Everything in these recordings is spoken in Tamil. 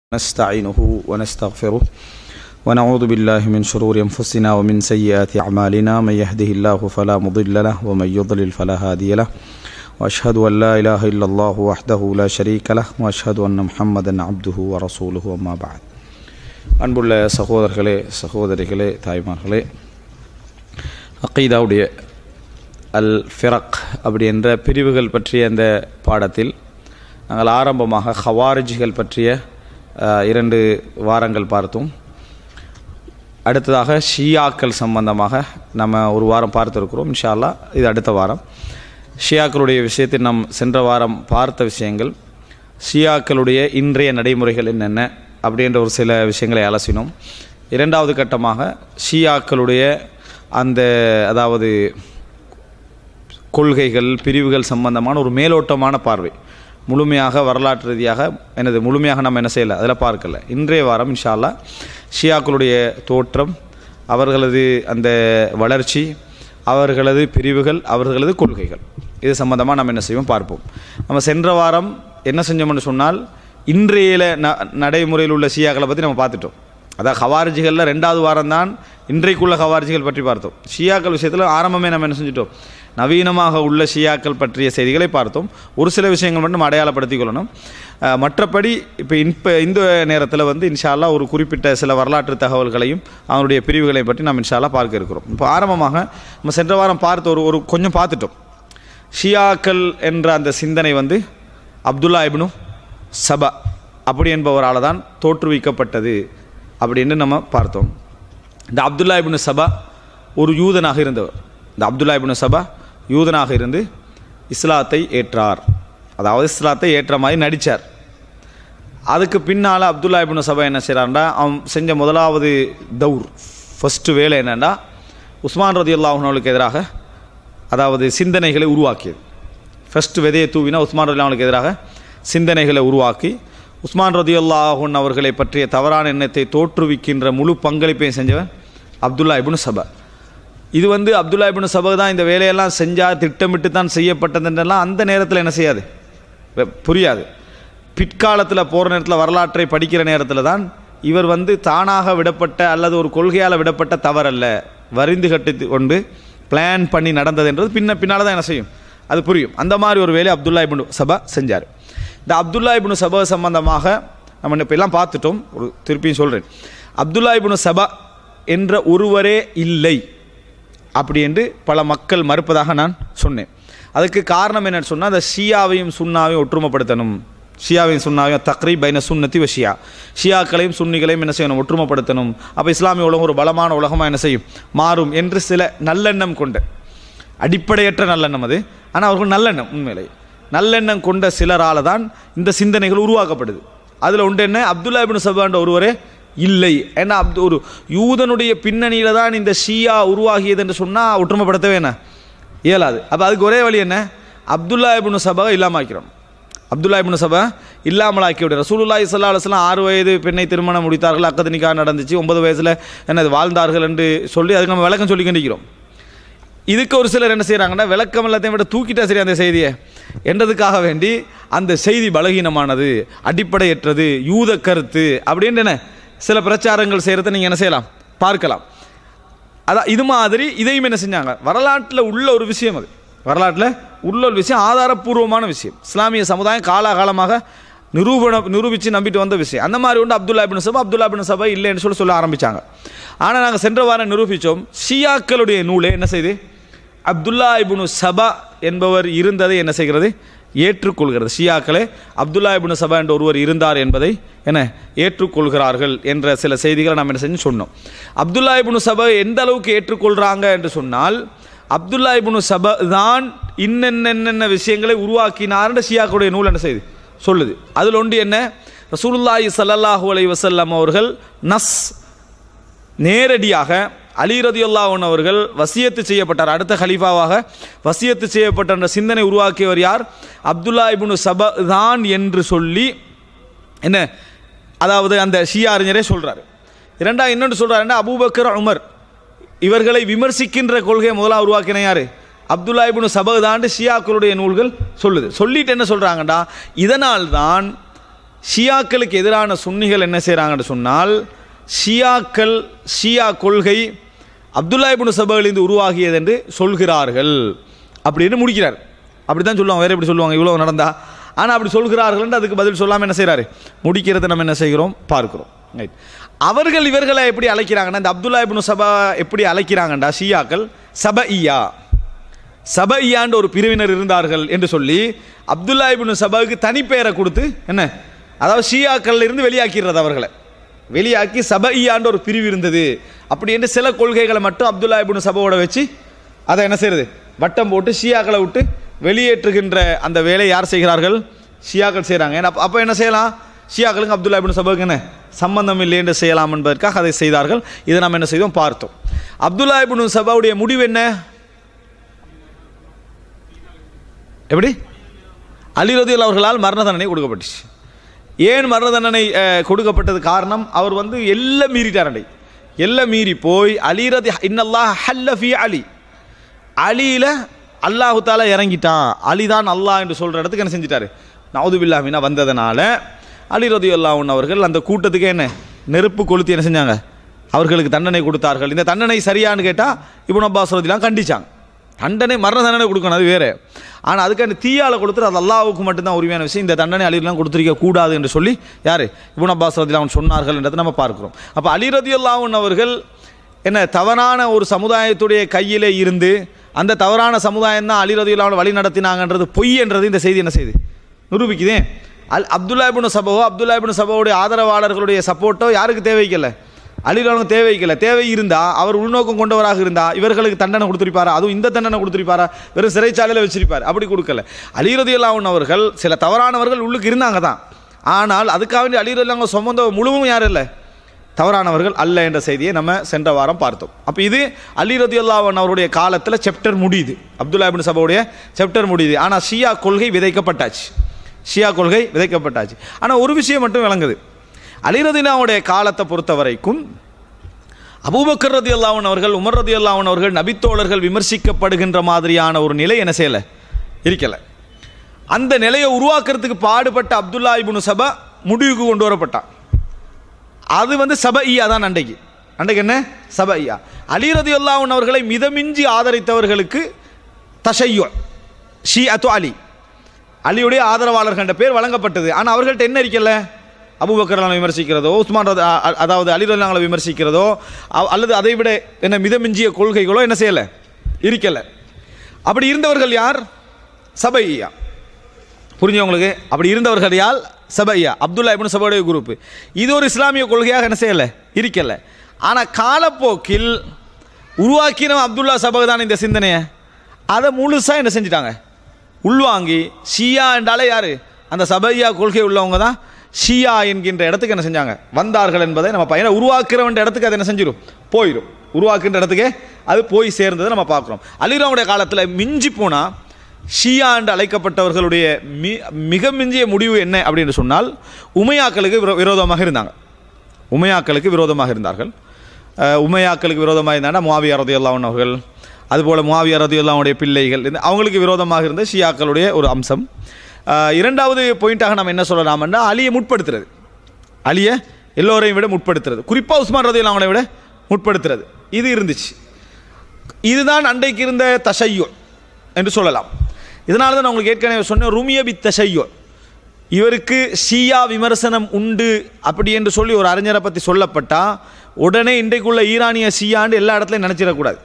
نستعينه ونستغفره ونعوذ بالله من شرور أنفسنا ومن سيئات أعمالنا من يهده الله فلا مضل له ومن يضلل فلا هادي له وأشهد أن لا إله إلا الله وحده لا شريك له وأشهد أن محمدا عبده ورسوله أما بعد அன்புள்ள சகோதரர்களே சகோதரிகளே தாய்மார்களே அக்கீதாவுடைய அல் ஃபிரக் அப்படி என்ற பிரிவுகள் பற்றிய அந்த பாடத்தில் நாங்கள் ஆரம்பமாக ஹவாரிஜிகள் பற்றிய அஹ், இரண்டு வாரங்கள் பார்த்தோம் அடுத்ததாக ஷியாக்கள் சம்பந்தமாக நம்ம ஒரு வாரம் பார்த்துருக்கிறோம் இன்ஷா அல்லாஹ் இது அடுத்த வாரம் ஷியாக்களுடைய விஷயத்தில் நாம் சென்ற வாரம் பார்த்த விஷயங்கள் ஷியாக்களுடைய இன்றைய நடைமுறைகள் என்னென்ன அப்படின்ற ஒரு சில விஷயங்களை அலசினோம் இரண்டாவது கட்டமாக ஷியாக்களுடைய அந்த அதாவது கொள்கைகள் பிரிவுகள் சம்பந்தமான ஒரு மேலோட்டமான பார்வை முழுமையாக வரலாற்று ரீதியாக எனது முழுமையாக நம்ம என்ன செய்யலை அதில் பார்க்கல இன்றைய வாரம் இன்ஷா அல்லாஹ் ஷியாக்களுடைய தோற்றம் அவர்களது அந்த வளர்ச்சி அவர்களது பிரிவுகள் அவர்களது கொள்கைகள் இது சம்பந்தமாக நம்ம என்ன செய்வோம் பார்ப்போம் நம்ம சென்ற வாரம் என்ன செஞ்சோம்னு சொன்னால் இன்றைய ந நடைமுறையில் உள்ள ஷியாக்களை பற்றி நம்ம பார்த்துட்டோம் அதான் ஹவாரிஜிகளில் ரெண்டாவது வாரம் தான் இன்றைக்குள்ள ஹவாரிஜிகள் பற்றி பார்த்தோம் ஷியாக்கள் விஷயத்தில் ஆரம்பமே நம்ம என்ன செஞ்சிட்டோம் நவீனமாக உள்ள ஷியாக்கள் பற்றிய செய்திகளை பார்த்தோம் ஒரு சில விஷயங்கள் மட்டும் அடையாளப்படுத்திக் கொள்ளணும் அஹ், மற்றபடி இப்போ இப்போ இந்த நேரத்தில் வந்து இன்ஷா அல்லாஹ் ஒரு குறிப்பிட்ட சில வரலாற்று தகவல்களையும் அவனுடைய பிரிவுகளை பற்றி நாம் இன்ஷா அல்லாஹ் பார்க்க இருக்கிறோம் இப்போ ஆரம்பமாக நம்ம சென்ற வாரம் பார்த்த ஒரு ஒரு கொஞ்சம் பார்த்துட்டோம் ஷியாக்கள் என்ற அந்த சிந்தனை வந்து அப்துல்லா இப்னு சபா அப்படி என்பவரால் தான் தோற்றுவிக்கப்பட்டது அப்படின்னு நம்ம பார்த்தோம் இந்த அப்துல்லா இப்னு சபா ஒரு யூதனாக இருந்தவர் இந்த அப்துல்லா இப்னு சபா யூதனாக இருந்து இஸ்லாத்தை ஏற்றார் அதாவது இஸ்லாத்தை ஏற்ற மாதிரி நடித்தார் அதுக்கு பின்னால் அப்துல்லா இப்னு சபா என்ன செய்கிறான்டா அவன் செஞ்ச முதலாவது தௌர் ஃபஸ்ட்டு வேலை என்னன்னா உஸ்மான் ரதி அல்லாஹனுக்கு எதிராக அதாவது சிந்தனைகளை உருவாக்கியது ஃபஸ்ட்டு விதையை தூவினா உஸ்மான் ரதி அவனுக்கு எதிராக சிந்தனைகளை உருவாக்கி உஸ்மான் ரதி அல்லாஹன் அவர்களை பற்றிய தவறான எண்ணத்தை தோற்றுவிக்கின்ற முழு பங்களிப்பையும் செஞ்சவன் அப்துல்லா இப்னு சபா இது வந்து அப்துல்லா இப்னு சபா தான் இந்த வேலையெல்லாம் செஞ்சால் திட்டமிட்டு தான் செய்யப்பட்டதுன்றெல்லாம் அந்த நேரத்தில் என்ன செய்யாது வெ- புரியாது பிற்காலத்தில் போகிற நேரத்தில் வரலாற்றை படிக்கிற நேரத்தில் தான் இவர் வந்து தானாக விடப்பட்ட அல்லது ஒரு கொள்கையால் விடப்பட்ட தவறல்ல வரிந்து கட்டி கொண்டு பிளான் பண்ணி நடந்தது என்றது பின்ன பின்னால் தான் என்ன செய்யும் அது புரியும் அந்த மாதிரி ஒரு வேலையை அப்துல்லா இப்னு சபா செஞ்சார் இந்த அப்துல்லா இப்னு சபா சம்பந்தமாக நம்ம இப்போ எல்லாம் பார்த்துட்டோம் ஒரு திருப்பியும் சொல்கிறேன் அப்துல்லா இப்னு சபா என்ற ஒருவரே இல்லை அப்படி என்று பல மக்கள் மறுப்பதாக நான் சொன்னேன் அதுக்கு காரணம் என்னன்னு சொன்னால் அந்த ஷியாவையும் சுன்னாவையும் ஒற்றுமைப்படுத்தணும் ஷியாவையும் சுன்னாவையும் தக்ரி பைன சுன்னத்தி வ ஷியா ஷியாக்களையும் சுன்னிகளையும் என்ன செய்யணும் ஒற்றுமைப்படுத்தணும் அப்போ இஸ்லாமிய உலகம் ஒரு பலமான உலகமாக என்ன செய்யும் மாறும் என்று சில நல்லெண்ணம் கொண்ட அடிப்படையற்ற நல்லெண்ணம் அது ஆனால் அவர்கள் நல்லெண்ணம் உண்மையிலே நல்லெண்ணம் கொண்ட சிலரால் தான் இந்த சிந்தனைகள் உருவாக்கப்படுது அதில் உண்டு என்ன அப்துல்லா இப்னு சபான்ற ஒருவரே இல்லை ஏன்னா அப்து ஒரு யூதனுடைய பின்னணியில் தான் இந்த ஷியா உருவாகியது என்று சொன்னால் ஒற்றுமைப்படுத்தவே என்ன இயலாது அப்போ அதுக்கு ஒரே வழி என்ன அப்துல்லா இப்னு சபாவை இல்லாமல் ஆக்கிறோம் அப்துல்லா இப்னு சபா இல்லாமலாக்கி விட ரசூலுல்லாஹி ஸல்லல்லாஹு அலைஹி வஸல்லம் ஆறு வயது பெண்ணை திருமணம் முடித்தார்கள் அக்கது நிக்கா நடந்துச்சு ஒன்பது வயசில் என்னது வாழ்ந்தார்கள் என்று சொல்லி அதுக்கு நம்ம விளக்கம் சொல்லி கண்டிக்கிறோம் இதுக்கு ஒரு சிலர் என்ன செய்கிறாங்கன்னா விளக்கம் எல்லாத்தையும் விட தூக்கிட்டா சரி அந்த செய்தியை என்றதுக்காக வேண்டி அந்த செய்தி பலகீனமானது அடிப்படையற்றது யூத கருத்து அப்படின்னு என்ன சில பிரச்சாரங்கள் செய்கிறத நீங்கள் என்ன செய்யலாம் பார்க்கலாம் அதான் இது மாதிரி இதையும் என்ன செஞ்சாங்க வரலாற்றில் உள்ள ஒரு விஷயம் அது வரலாற்றில் உள்ள ஒரு விஷயம் ஆதாரப்பூர்வமான விஷயம் இஸ்லாமிய சமுதாயம் காலாகாலமாக நிரூபண நிரூபித்து நம்பிட்டு வந்த விஷயம் அந்த மாதிரி உண்டு அப்துல்லா இப்னு சபா அப்துல்லா இப்னு சபா இல்லைன்னு சொல்லி சொல்ல ஆரம்பித்தாங்க ஆனால் நாங்கள் சென்ற வாரம் நிரூபித்தோம் ஷியாக்களுடைய நூலே என்ன செய்து அப்துல்லா இப்னு சபா என்பவர் இருந்ததை என்ன செய்கிறது ஏற்றுக்கொள்கிறது ஷியாக்களே அப்துல்லா இப்னு சபா என்ற ஒருவர் இருந்தார் என்பதை என்ன ஏற்றுக்கொள்கிறார்கள் என்ற சில செய்திகளை நாம் என்ன செஞ்சு சொன்னோம் அப்துல்லா இப்னு சபா எந்த அளவுக்கு ஏற்றுக்கொள்கிறாங்க என்று சொன்னால் அப்துல்லா இப்னு சபா தான் இன்னென்னென்ன விஷயங்களை உருவாக்கினார்ன்ற ஷியாக்களுடைய நூல் என்ன செய்யுது சொல்லுது அதில் ஒன்று என்ன ரசூலுல்லாஹி ஸல்லல்லாஹு அலைஹி வஸல்லம் அவர்கள் நஸ் நேரடியாக அலி ரதியுல்லாஹன் அவர்கள் வசியத்து செய்யப்பட்டார் அடுத்த ஹலீஃபாவாக வசியத்து செய்யப்பட்ட அந்த சிந்தனை உருவாக்கியவர் யார் அப்துல்லா இப்னு சப தான் என்று சொல்லி என்ன அதாவது அந்த ஷியா அறிஞரே சொல்றாரு இரண்டா இன்னொன்று சொல்றாருன்னா அபூபக்கர் உமர் இவர்களை விமர்சிக்கின்ற கொள்கையை முதலாக உருவாக்கின யாரு அப்துல்லா இப்னு சபதாண்டு ஷியாக்களுடைய நூல்கள் சொல்லுது சொல்லிட்டு என்ன சொல்றாங்கடா இதனால் தான் ஷியாக்களுக்கு எதிரான சுன்னிகள் என்ன செய்கிறாங்கன்னு சொன்னால் ஷியாக்கள் ஷியா கொள்கை அப்துல்லா இப்னு சபையிலிருந்து உருவாகியது என்று சொல்கிறார்கள் அப்படின்னு முடிக்கிறார் அப்படி தான் சொல்லுவாங்க வேற எப்படி சொல்லுவாங்க இவ்வளோ நடந்தா ஆனால் அப்படி சொல்கிறார்கள் அதுக்கு பதில் சொல்லாமல் என்ன செய்கிறாரு முடிக்கிறத நம்ம என்ன செய்கிறோம் பார்க்கிறோம் Right. அவர்கள் இவர்களை எப்படி அழைக்கிறாங்கன்னா இந்த அப்துல்லா இப்னு சபா எப்படி அழைக்கிறாங்கண்டா ஷியாக்கள் சபஇயா சபையாண்டு ஒரு பிரிவினர் இருந்தார்கள் என்று சொல்லி அப்துல்லா இப்னு சபாவுக்கு தனிப்பெயரை கொடுத்து என்ன அதாவது ஷியாக்கள்ல இருந்து வெளியாக்கிறது அவர்களை வெளியாக்கி சபையாண்டு ஒரு பிரிவு இருந்தது அப்படி என்று சில கொள்கைகளை மட்டும் அப்துல்லா இப்னு சபாவோட வச்சு அதை என்ன செய்யறது வட்டம் போட்டு ஷியாக்களை விட்டு வெளியேற்றுகின்ற அந்த வேலையை யார் செய்கிறார்கள் ஷியாக்கள் செய்கிறாங்க ஏன்னா அப்போ என்ன செய்யலாம் ஷியாக்களுக்கு அப்துல்லா இப்னு சபாவுக்கு என்ன சம்பந்தம் இல்லை என்று செய்யலாம் என்பதற்காக அதை செய்தார்கள் இதை நம்ம என்ன செய்தோம் பார்த்தோம் அப்துல்லா இப்னு சபாவுடைய முடிவு என்ன எப்படி அலி ரதியுல் அவர்களால் மரண தண்டனை கொடுக்கப்பட்டுச்சு ஏன் மரண தண்டனை அஹ், கொடுக்கப்பட்டது காரணம் அவர் வந்து எல்லாம் மீறிட்டாரண்டை எல்லாம் மீறி போய் அலி ரதி இன்னல்லாஹ் ஹல்லஃபி அலி அலியில அல்லாஹு தாலா இறங்கிட்டான் அலி தான் அல்லாஹ் என்று சொல்ற இடத்துக்கு என்ன செஞ்சிட்டாரு நவுதுபில்லாமினா வந்ததனால அலி ரதியுல்லாஹன் அவர்கள் அந்த கூட்டத்துக்கு என்ன நெருப்பு கொளுத்தி என்ன செஞ்சாங்க அவர்களுக்கு தண்டனை கொடுத்தார்கள் இந்த தண்டனை சரியான்னு கேட்டால் இப்னு அப்பாஸ் ரதிலாம் கண்டிச்சாங்க தண்டனை மரண தண்டனை கொடுக்கணும் அது வேறு ஆனால் அதுக்கு அந்த தீயால கொடுத்துட்டு அது அல்லாவுக்கு மட்டும்தான் உரிமையான விஷயம் இந்த தண்டனை அலிலாம் கொடுத்துருக்க கூடாது என்று சொல்லி யார் இப்னு அப்பாஸ் ரதிலாம் அவன் சொன்னார்கள் என்றதை நம்ம பார்க்கிறோம் அப்போ அலி ரதியுல்லாஹன் அவர்கள் என்ன தவறான ஒரு சமுதாயத்துடைய கையிலே இருந்து அந்த தவறான சமுதாயம் தான் அலி ரதியுல்லாஹன் வழி நடத்தினாங்கன்றது பொய் என்றது இந்த செய்தி என்ன செய்யுது நிரூபிக்குதே அல் அப்துல்லா இப்னு சபவோ அப்துல்லா இப்னு சபவோடைய ஆதரவாளர்களுடைய சப்போர்ட்டோ யாருக்கு தேவைக்கல அலிலானுக்கு தேவைக்கல தேவை இருந்தா அவர் உள்நோக்கம் கொண்டவராக இருந்தா இவர்களுக்கு தண்டனை கொடுத்திருப்பாரா அதுவும் இந்த தண்டனை கொடுத்திருப்பாரா வெறும் சிறைச்சாலையில் வச்சிருப்பார் அப்படி கொடுக்கல அலிரதியல்லாவுன் அவர்கள் சில தவறானவர்கள் உள்ளுக்கு இருந்தாங்க தான் ஆனால் அதுக்காக வேண்டி அலிரதியல்லாங்க சொந்தம் முழுவதும் யாரும் இல்லை தவறானவர்கள் அல்ல என்ற செய்தியை நம்ம சென்ற வாரம் பார்த்தோம் அப்போ இது அலி ரதியுல்லாவன் அவருடைய காலத்தில் சாப்டர் முடியுது அப்துல்லா இபின் சபாவுடைய சாப்டர் முடியுது ஆனால் ஷியா கொள்கை விதைக்கப்பட்டாச்சு ஷியா கொள்கை விதைக்கப்பட்டாச்சு ஆனால் ஒரு விஷயம் மட்டும் விளங்குது அலி ரதிலாவுடைய காலத்தை பொறுத்த வரைக்கும் அபூபக்கர் ரதி அல்லாவன் அவர்கள் உமர் ரதி அல்லாவன் அவர்கள் நபித்தோழர்கள் விமர்சிக்கப்படுகின்ற மாதிரியான ஒரு நிலை என்ன செய்யலை இருக்கலை அந்த நிலையை உருவாக்குறதுக்கு பாடுபட்ட அப்துல்லா இப்னு சபா முடிவுக்கு கொண்டு வரப்பட்டான் அது வந்து சபையா தான் அண்டைக்கு அண்டைக்கு என்ன சபையா அலி ரதி அல்லாஹன் அவர்களை மிதமிஞ்சி ஆதரித்தவர்களுக்கு தஷையோ ஷி அத்து அலி அலியுடைய ஆதரவாளர்கள் என்ற பேர் வழங்கப்பட்டது ஆனால் அவர்கள்ட்ட என்ன இருக்கல அபுபக்கர்லான விமர்சிக்கிறதோ உஸ்மான் ரதி- அ- அ- அதாவது அலி ரதிலாங்களை விமர்சிக்கிறதோ அ- அல்லது அதை விட என்ன மிதமிஞ்சிய கொள்கைகளோ என்ன செய்யலை இருக்கலை அப்படி இருந்தவர்கள் யார் சபையா புரிஞ்சு உங்களுக்கு அப்படி இருந்தவர்கள் யால் சபையா அப்துல்லா இப்னு சபையுடைய குரூப் இது ஒரு இஸ்லாமிய கொள்கையாக என்ன செய்யலை இருக்கல ஆனால் காலப்போக்கில் உருவாக்கின அப்துல்லா சபை தான் இந்த சிந்தனையை அதை முழுசாக என்ன செஞ்சிட்டாங்க உள்வாங்கி ஷியா என்றாலே யார் அந்த சபையா கொள்கை உள்ளவங்க தான் ஷியா என்கின்ற இடத்துக்கு என்ன செஞ்சாங்க வந்தார்கள் என்பதை நம்ம பையனை உருவாக்குறவன்ற இடத்துக்கு அது என்ன செஞ்சிடும் போயிடும் உருவாக்குன்ற இடத்துக்கே அது போய் சேர்ந்ததை நம்ம பார்க்குறோம் அலிராவுடைய காலத்தில் மிஞ்சி போனால் ஷியா என்று அழைக்கப்பட்டவர்களுடைய மி மிக மிஞ்சிய முடிவு என்ன அப்படின்னு சொன்னால் உமையாக்களுக்கு விரோ- விரோதமாக இருந்தாங்க உமையாக்களுக்கு விரோதமாக இருந்தார்கள் அஹ், உமையாக்களுக்கு விரோதமாக இருந்தாண்டா முவாவியா ரதியுல்லாஹன் அவர்கள் அதுபோல் முவாவியா ரதியுல்லாவுடைய பிள்ளைகள் இந்த அவங்களுக்கு விரோதமாக இருந்த ஷியாக்களுடைய ஒரு அம்சம் அஹ், இரண்டாவது பாயிண்டாக நம்ம என்ன சொல்லலாம்னா அலியை முற்படுத்துறது அலியை எல்லோரையும் விட முற்படுத்துறது குறிப்பாக உஸ்மான் ரதியுல்லாவனை விட முற்படுத்துறது இது இருந்துச்சு இதுதான் அன்றைக்கு இருந்த தஷையோ என்று சொல்லலாம் இதனால தான் நான் உங்களுக்கு ஏற்கனவே சொன்னேன் ருமிய பி தஷையோ இவருக்கு ஷியா விமர்சனம் உண்டு அப்படி என்று சொல்லி ஒரு அறிஞரை பற்றி சொல்லப்பட்டா உடனே இன்றைக்குள்ள ஈரானிய ஷியாண்டு எல்லா இடத்துலையும் நினச்சிடக்கூடாது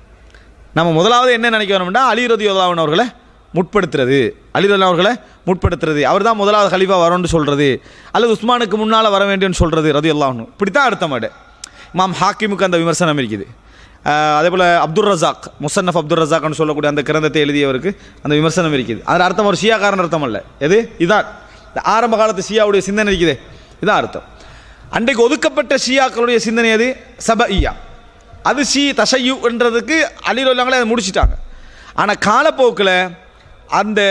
நம்ம முதலாவது என்ன நினைக்க வேணும்னா அலி ரதியுல்லாவன் அவர்களை முற்படுத்துறது அலி ரதி அவர்களை முற்படுத்துறது அவர் தான் முதலாவது கலிஃபா வரணும்னு சொல்கிறது அல்லது உஸ்மானுக்கு முன்னால் வர வேண்டும்னு சொல்கிறது ரதி அல்லாஹ்னு இப்படி தான் அடுத்த மாடு இமாம் ஹாக்கிமுக்கு அந்த விமர்சனம் இருக்குது ஆஹ் அதே போல் அப்துல் ரசாக் முசன்னஃப் அப்துல் ரசாக்னு சொல்லக்கூடிய அந்த கிரந்தத்தை எழுதியவருக்கு அந்த விமர்சனம் இருக்குது அதில் அர்த்தம் ஒரு ஷியாக்காரன் அர்த்தம் அல்ல எது இதான் இந்த ஆரம்ப காலத்து ஷியாவுடைய சிந்தனை இருக்குது இதான் அர்த்தம் அன்றைக்கு ஒதுக்கப்பட்ட ஷியாக்களுடைய சிந்தனை அது சபஇயா அது ஷி தஷையுன்றதுக்கு அலிரொல்லாங்களே அதை முடிச்சிட்டாங்க ஆனால் காலப்போக்கில் அந்த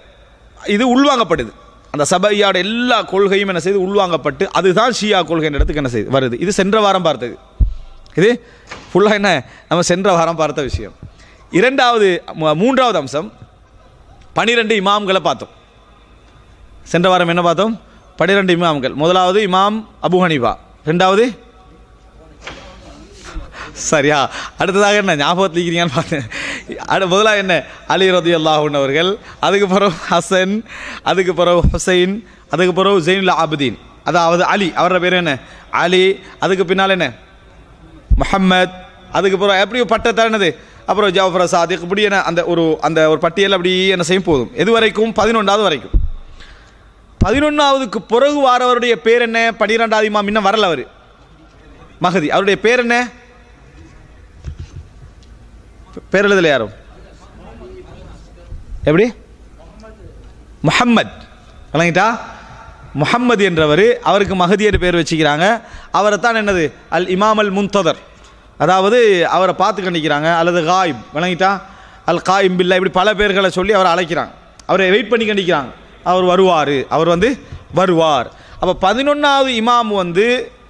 இது உள்வாங்கப்படுது அந்த சபையோட எல்லா கொள்கையும் என்ன செய்து உள்வாங்கப்பட்டு அதுதான் ஷியா கொள்கைன்ற இடத்துக்கு என்ன செய்யுது வருது இது சென்ற வாரம் பார்த்தது இது ஃபுல்லாக என்ன நம்ம சென்ற வாரம் பார்த்த விஷயம் இரண்டாவது மூ- மூன்றாவது அம்சம் பனிரெண்டு இமாம்களை பார்த்தோம் சென்ற வாரம் என்ன பார்த்தோம் பன்னிரெண்டு இமாம்கள் முதலாவது இமாம் அபு ஹனீஃபா ரெண்டாவது சரியா அடுத்ததாக என்ன ஞாபகத்தில் இருக்கிறீங்கன்னு பார்த்தேன் அடு முதலாக என்ன அலி ரதி அல்லாஹூன் அவர்கள் அதுக்கு பிறகு ஹசன் அதுக்கு பிறகு ஹுசைன் அதுக்கு பிறகு ஜெயினுல் ஆபுதீன் அதாவது அலி அவரோட பேர் என்ன அலி அதுக்கு பின்னால் என்ன முஹம்மத் அதுக்கு பிறகு எப்படி பட்டத்தை என்னது அப்புறம் ஜாஃபர் சாதிக் இப்படி என்ன அந்த ஒரு அந்த ஒரு பட்டியல் அப்படி என்ன செய்யும் போதும் எது வரைக்கும் பதினொன்றாவது வரைக்கும் பதினொன்றாவதுக்கு பிறகு வாரவருடைய பேர் என்ன பன்னிரெண்டாவது இமாம் இன்னும் வரல அவர் மகதி அவருடைய பேர் என்ன பேர் எழுதல யாரும் எப்படி முஹம்மத் விளங்கிட்டா முஹம்மது என்றவர் அவருக்கு மகதி என்று பேர் வச்சுக்கிறாங்க அவரை தான் என்னது அல் இமாம் அல் முன்ததர் அதாவது அவரை பார்த்து கண்டிக்கிறாங்க அல்லது காயிப் விளங்கிட்டா அல் காயிம் பில்லா இப்படி பல பேர்களை சொல்லி அவரை அழைக்கிறாங்க அவரை வெயிட் பண்ணி கண்டிக்கிறாங்க அவர் வருவார் அவர் வந்து வருவார் அப்போ பதினொன்றாவது இமாம் வந்து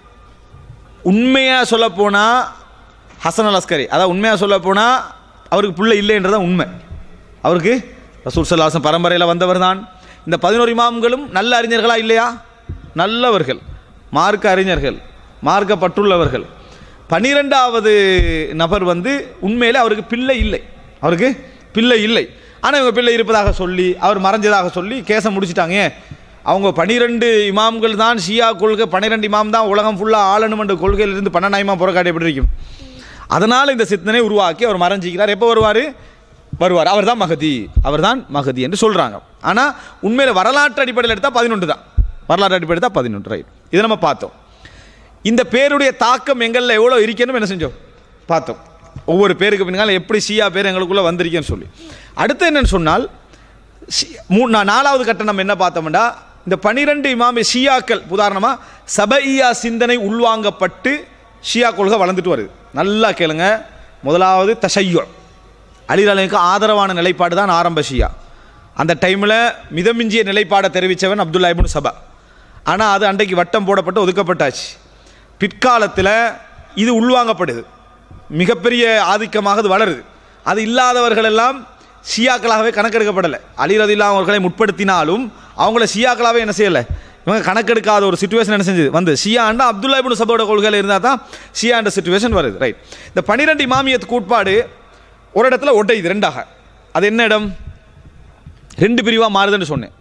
உண்மையாக சொல்ல போனால் ஹசன் அல் அஸ்கரி அதாவது உண்மையாக சொல்ல போனால் அவருக்கு பிள்ளை இல்லைன்றதான் உண்மை அவருக்கு ரசூல் சல்லாசன் பரம்பரையில் வந்தவர் தான் இந்த பதினோரு இமாம்களும் நல்ல அறிஞர்களா இல்லையா நல்லவர்கள் மார்க்க அறிஞர்கள் மார்க்கப்பட்டுள்ளவர்கள் பன்னிரெண்டாவது நபர் வந்து உண்மையிலே அவருக்கு பிள்ளை இல்லை அவருக்கு பிள்ளை இல்லை ஆனால் இவங்க பிள்ளை இருப்பதாக சொல்லி அவர் மறைஞ்சதாக சொல்லி கேஸை முடிச்சிட்டாங்க ஏன்? அவங்க பனிரெண்டு இமாம்கள் தான் ஷியா கொள்கை பன்னிரெண்டு இமாம் தான் உலகம் ஃபுல்லாக ஆளணும் என்ற கொள்கையிலிருந்து பன்னெண்டாம் இமாம் புறக்காட்டி எப்படி இருக்கும் அதனால் இந்த சித்தனை உருவாக்கி அவர் மறைஞ்சிக்கிறார் எப்போ வருவார் வருவார் அவர் தான் மகதி அவர் தான் மகதி என்று சொல்கிறாங்க ஆனால் உண்மையில் வரலாற்று அடிப்படையில் எடுத்தால் பதினொன்று தான் வரலாற்று அடிப்படையில் எடுத்தால் பதினொன்று ரைட் இதை நம்ம பார்த்தோம் இந்த பேருடைய தாக்கம் எங்களில் எவ்வளோ இருக்கணும் என்ன செஞ்சோம் பார்த்தோம் ஒவ்வொரு பேருக்கு பின்னால் எப்படி ஷியா பேர் எங்களுக்குள்ளே வந்திருக்கேன்னு சொல்லி அடுத்து என்னன்னு சொன்னால் ஷி- மூ நா- நாலாவது கட்டம் நம்ம என்ன பார்த்தோம்னா இந்த பனிரெண்டு இமாமி ஷியாக்கள் உதாரணமாக சபையா சிந்தனை உள்வாங்கப்பட்டு ஷியா கொள்கை வளர்ந்துட்டு வருது நல்லா கேளுங்க முதலாவது தஷையு அலிரலுக்கு ஆதரவான நிலைப்பாடு தான் ஆரம்ப ஷியா அந்த டைமில் மிதமிஞ்சிய நிலைப்பாடை தெரிவித்தவன் அப்துல்லா இப்னு சபா ஆனால் அது அன்றைக்கு வட்டம் போடப்பட்டு ஒதுக்கப்பட்டாச்சு பிற்காலத்தில் இது உள்வாங்கப்படுது மிகப்பெரிய ஆதிக்கமாக அது வளருது அது இல்லாதவர்கள் எல்லாம் ஷியாக்களாகவே கணக்கெடுக்கப்படலை அலி ரதில்லா அவர்களை முற்படுத்தினாலும் அவங்கள ஷியாக்களாகவே என்ன செய்யலை இவங்க கணக்கெடுக்காத ஒரு சுச்சுவேஷன் என்ன செஞ்சது வந்து ஷியாண்டா அப்துல்லா இப்னு சபோட கொள்கையில் இருந்தால் தான் ஷியாண்ட சுச்சுவேஷன் வருது ரைட் இந்த பனிரெண்டு இமாமியத்துக்கு உட்பாடு ஒரு இடத்துல ஒட்டையுது ரெண்டாக அது என்ன இடம் ரெண்டு பிரிவாக மாறுதுன்னு சொன்னேன்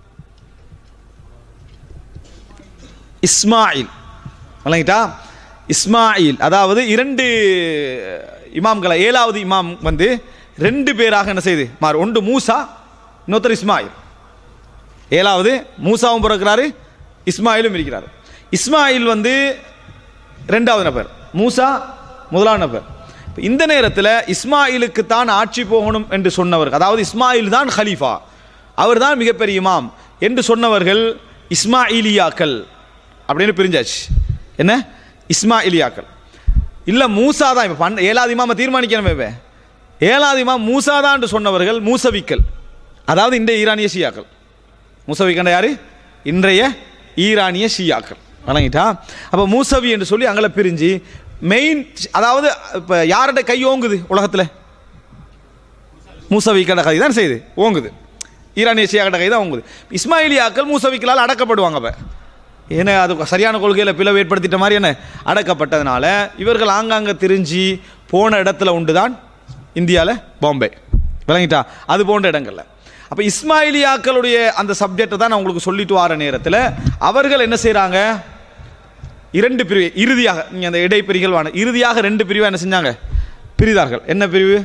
இஸ்மாயில் வழங்கிட்டா இஸ்மாயில் அதாவது இரண்டு இமாம்களை ஏழாவது இமாம் வந்து ரெண்டு பேராக என்ன செய்யுது மாறு ஒன்று மூசா இன்னொருத்தர் இஸ்மாயில் ஏழாவது மூசாவும் பிறக்கிறாரு இஸ்மாயிலும் இருக்கிறார் இஸ்மாயில் வந்து ரெண்டாவது நபர் மூசா முதலாம் நபர் இப்ப இந்த நேரத்தில் இஸ்மாயிலுக்கு தான் ஆட்சி போகணும் என்று சொன்னவர் அதாவது இஸ்மாயில் தான் ஹலீஃபா அவர் தான் மிகப்பெரிய இமாம் என்று சொன்னவர்கள் இஸ்மாயிலியாக்கள் அப்படின்னு பிரிஞ்சாச்சு என்ன இஸ்மாயிலியாக்கள் இல்லை மூசா தான் இப்போ பன் ஏழாவது இமாமை தீர்மானிக்கணும் இப்போ ஏழாவது இமாம் மூசா தான் என்று சொன்னவர்கள் மூசவிக்கள் அதாவது இந்த ஈரானிய ஷியாக்கள் மூசவிக்கண்ட யாரு இன்றைய ஈரானிய ஷியாக்கள் வழங்கிட்டா அப்போ மூசவி என்று சொல்லி அங்கே பிரிஞ்சு மெயின் அதாவது இப்போ யார்கிட்ட கை ஓங்குது உலகத்தில் மூசவிக்கண்ட கை தான் செய்யுது ஓங்குது ஈரானிய ஷியாக்கிட்ட கை தான் ஓங்குது இஸ்மாயிலியாக்கள் மூசவிக்களால் அடக்கப்படுவாங்க அப்போ ஏன்னா அது சரியான கொள்கையில் பிளவு ஏற்படுத்திட்ட மாதிரி என்ன அடக்கப்பட்டதுனால இவர்கள் ஆங்காங்கே திரிஞ்சு போன இடத்துல உண்டு தான் இந்தியாவில் பாம்பே விளங்கிட்டா அது போன்ற இடங்கள்ல அப்போ இஸ்மாயிலியாக்களுடைய அந்த சப்ஜெக்டை தான் நான் உங்களுக்கு சொல்லிட்டு வர நேரத்தில் அவர்கள் என்ன செய்கிறாங்க இரண்டு பிரிவு இறுதியாக நீங்கள் அந்த இடைப்பிரிகள் வாங்க இறுதியாக ரெண்டு பிரிவாக என்ன செஞ்சாங்க பிரிதார்கள் என்ன பிரிவு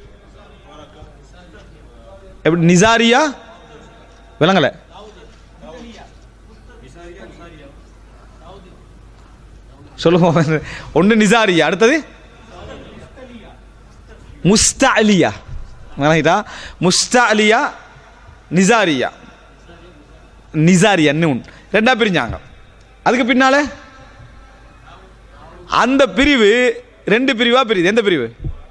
எப்படி நிசாரியா விளங்கலை சொல்லுங்க ஒன்று நிசாரியா அடுத்தது முஸ்தஅலியா வணங்கிட்டா முஸ்தஅலியா நிசாரியா நிசாரியா நூன் ரெண்டா பிரிஞ்சாங்க அதுக்கு பின்னால அந்த பிரிவு ரெண்டு பிரிவா பிரியுது எந்த பிரிவு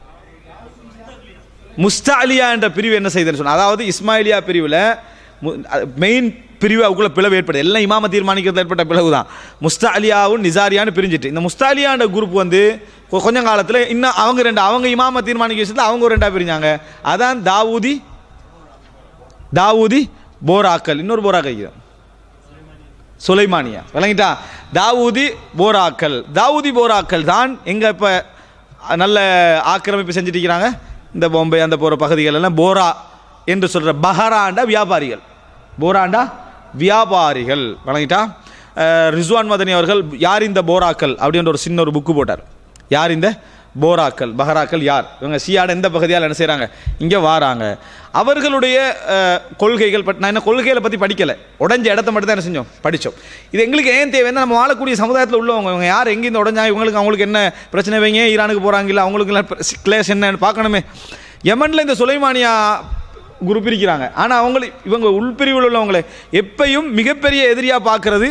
முஸ்தாலியா என்ற பிரிவு என்ன செய்யுதுன்னு சொன்னா அதாவது இஸ்மாயிலியா பிரிவில் மெயின் பிரிவு அவக்குள்ள பிளவு ஏற்படுது எல்லாம் இமாம தீர்மானிக்கிறது ஏற்பட்ட பிளவு தான் முஸ்தாலியாவும் நிசாரியான்னு பிரிஞ்சிட்டு இந்த முஸ்தாலியான்ற குரூப் வந்து கொ- கொஞ்ச காலத்தில் இன்னும் அவங்க ரெண்டு அவங்க இமாம தீர்மானிக்க விஷயத்தில் அவங்க ஒரு ரெண்டா பிரிஞ்சாங்க அதான் தாவூதி தாவூதி போராக்கள் இன்னொரு போராக்கள் இருக்குது சுலைமானியா விளங்கிட்டா தாவூதி போராக்கள் தாவூதி போராக்கள் தான் எங்க இப்ப நல்ல ஆக்கிரமிப்பு செஞ்சுட்டு இருக்கிறாங்க இந்த பாம்பே அந்த போற பகுதிகள் எல்லாம் போரா என்று சொல்ற பஹராண்டா வியாபாரிகள் போராண்டா வியாபாரிகள் வழங்கிட்டா அஹ், ரிஸ்வான் மதனி அவர்கள் யார் இந்த போராக்கள் அப்படின்ற ஒரு சின்ன ஒரு புக்கு போட்டார் யார் இந்த போராக்கள் பஹராக்கள் யார் இவங்க சியாட எந்த பகுதியால் என்ன செய்கிறாங்க இங்கே வாராங்க அவர்களுடைய அஹ், கொள்கைகள் பற்றி நான் என்ன கொள்கைகளை பற்றி படிக்கலை உடஞ்ச இடத்த மட்டும் தான் என்ன செஞ்சோம் படித்தோம் இது எங்களுக்கு ஏன் தேவைன்னா நம்ம வாழக்கூடிய சமுதாயத்தில் உள்ளவங்க இவங்க யார் எங்கே இந்த உடஞ்சாங்க இவங்களுக்கு அவங்களுக்கு என்ன பிரச்சனை வைங்க ஈரானுக்கு போகிறாங்க இல்லை அவங்களுக்கு கிளேஸ் என்னன்னு பார்க்கணுமே யமனில் இந்த சுலைமானியா குரூப் இருக்கிறாங்க ஆனால் அவங்களுக்கு இவங்க உள்பிரிவில் உள்ளவங்களை எப்பையும் மிகப்பெரிய எதிரியாக பார்க்கறது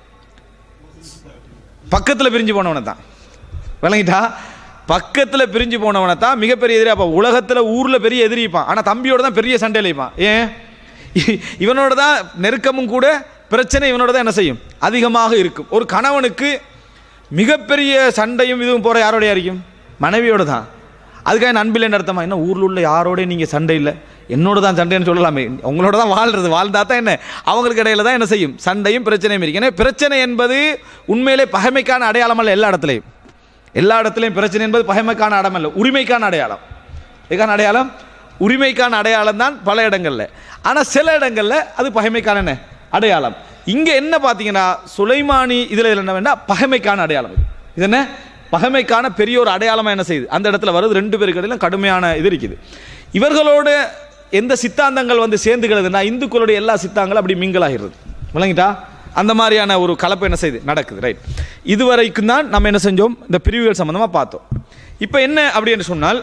பக்கத்தில் பிரிஞ்சு போனவனை தான் விளங்கிட்டா பக்கத்தில் பிரிஞ்சு போனவனை தான் மிகப்பெரிய எதிரி அப்போ உலகத்தில் ஊரில் பெரிய எதிரிப்பான் ஆனால் தம்பியோட தான் பெரிய சண்டையில் இருப்பான் ஏன் இ- இவனோட தான் நெருக்கமும் கூட பிரச்சனை இவனோட தான் என்ன செய்யும் அதிகமாக இருக்கும் ஒரு கணவனுக்கு மிகப்பெரிய சண்டையும் இதுவும் போகிற யாரோடயா இருக்கும் மனைவியோட தான் அதுக்காக என் அன்பில் என்ன அர்த்தமா என்ன ஊரில் உள்ள யாரோட நீங்கள் சண்டை இல்லை என்னோட தான் சண்டைன்னு சொல்லலாமே உங்களோட தான் வாழ்றது வாழ்ந்தா தான் என்ன அவங்களுக்கு இடையில தான் என்ன செய்யும் சண்டையும் பிரச்சனையும் இருக்கு ஏன்னா பிரச்சனை என்பது உண்மையிலே பகைமைக்கான அடையாளம் அல்ல எல்லா இடத்துலையும் எல்லா இடத்துலையும் பிரச்சனை என்பது பகைமைக்கான அடம் அல்ல உரிமைக்கான அடையாளம் இதுக்கான அடையாளம் உரிமைக்கான அடையாளம் தான் பல இடங்கள்ல ஆனால் சில இடங்கள்ல அது பகைமைக்கான என்ன அடையாளம் இங்கே என்ன பார்த்தீங்கன்னா சுலைமானி இதில் என்ன வேண்டாம் பகைமைக்கான அடையாளம் இது இது என்ன பகைமைக்கான பெரிய ஒரு அடையாளமாக என்ன செய்யுது அந்த இடத்துல வருது ரெண்டு பேருக்கு இடையில கடுமையான இது இருக்குது இவர்களோட எந்த சித்தாந்தங்கள் வந்து சேர்ந்துக்கிறதுனா இந்துக்களுடைய எல்லா சித்தாங்களும் அப்படி மிங்கலாகிறது விளங்கிட்டா அந்த மாதிரியான ஒரு கலப்பு என்ன செய்யுது நடக்குது ரைட் இதுவரைக்கும் தான் நம்ம என்ன செஞ்சோம் இந்த பிரிவுகள் சம்பந்தமாக பார்த்தோம் இப்போ என்ன அப்படின்னு சொன்னால்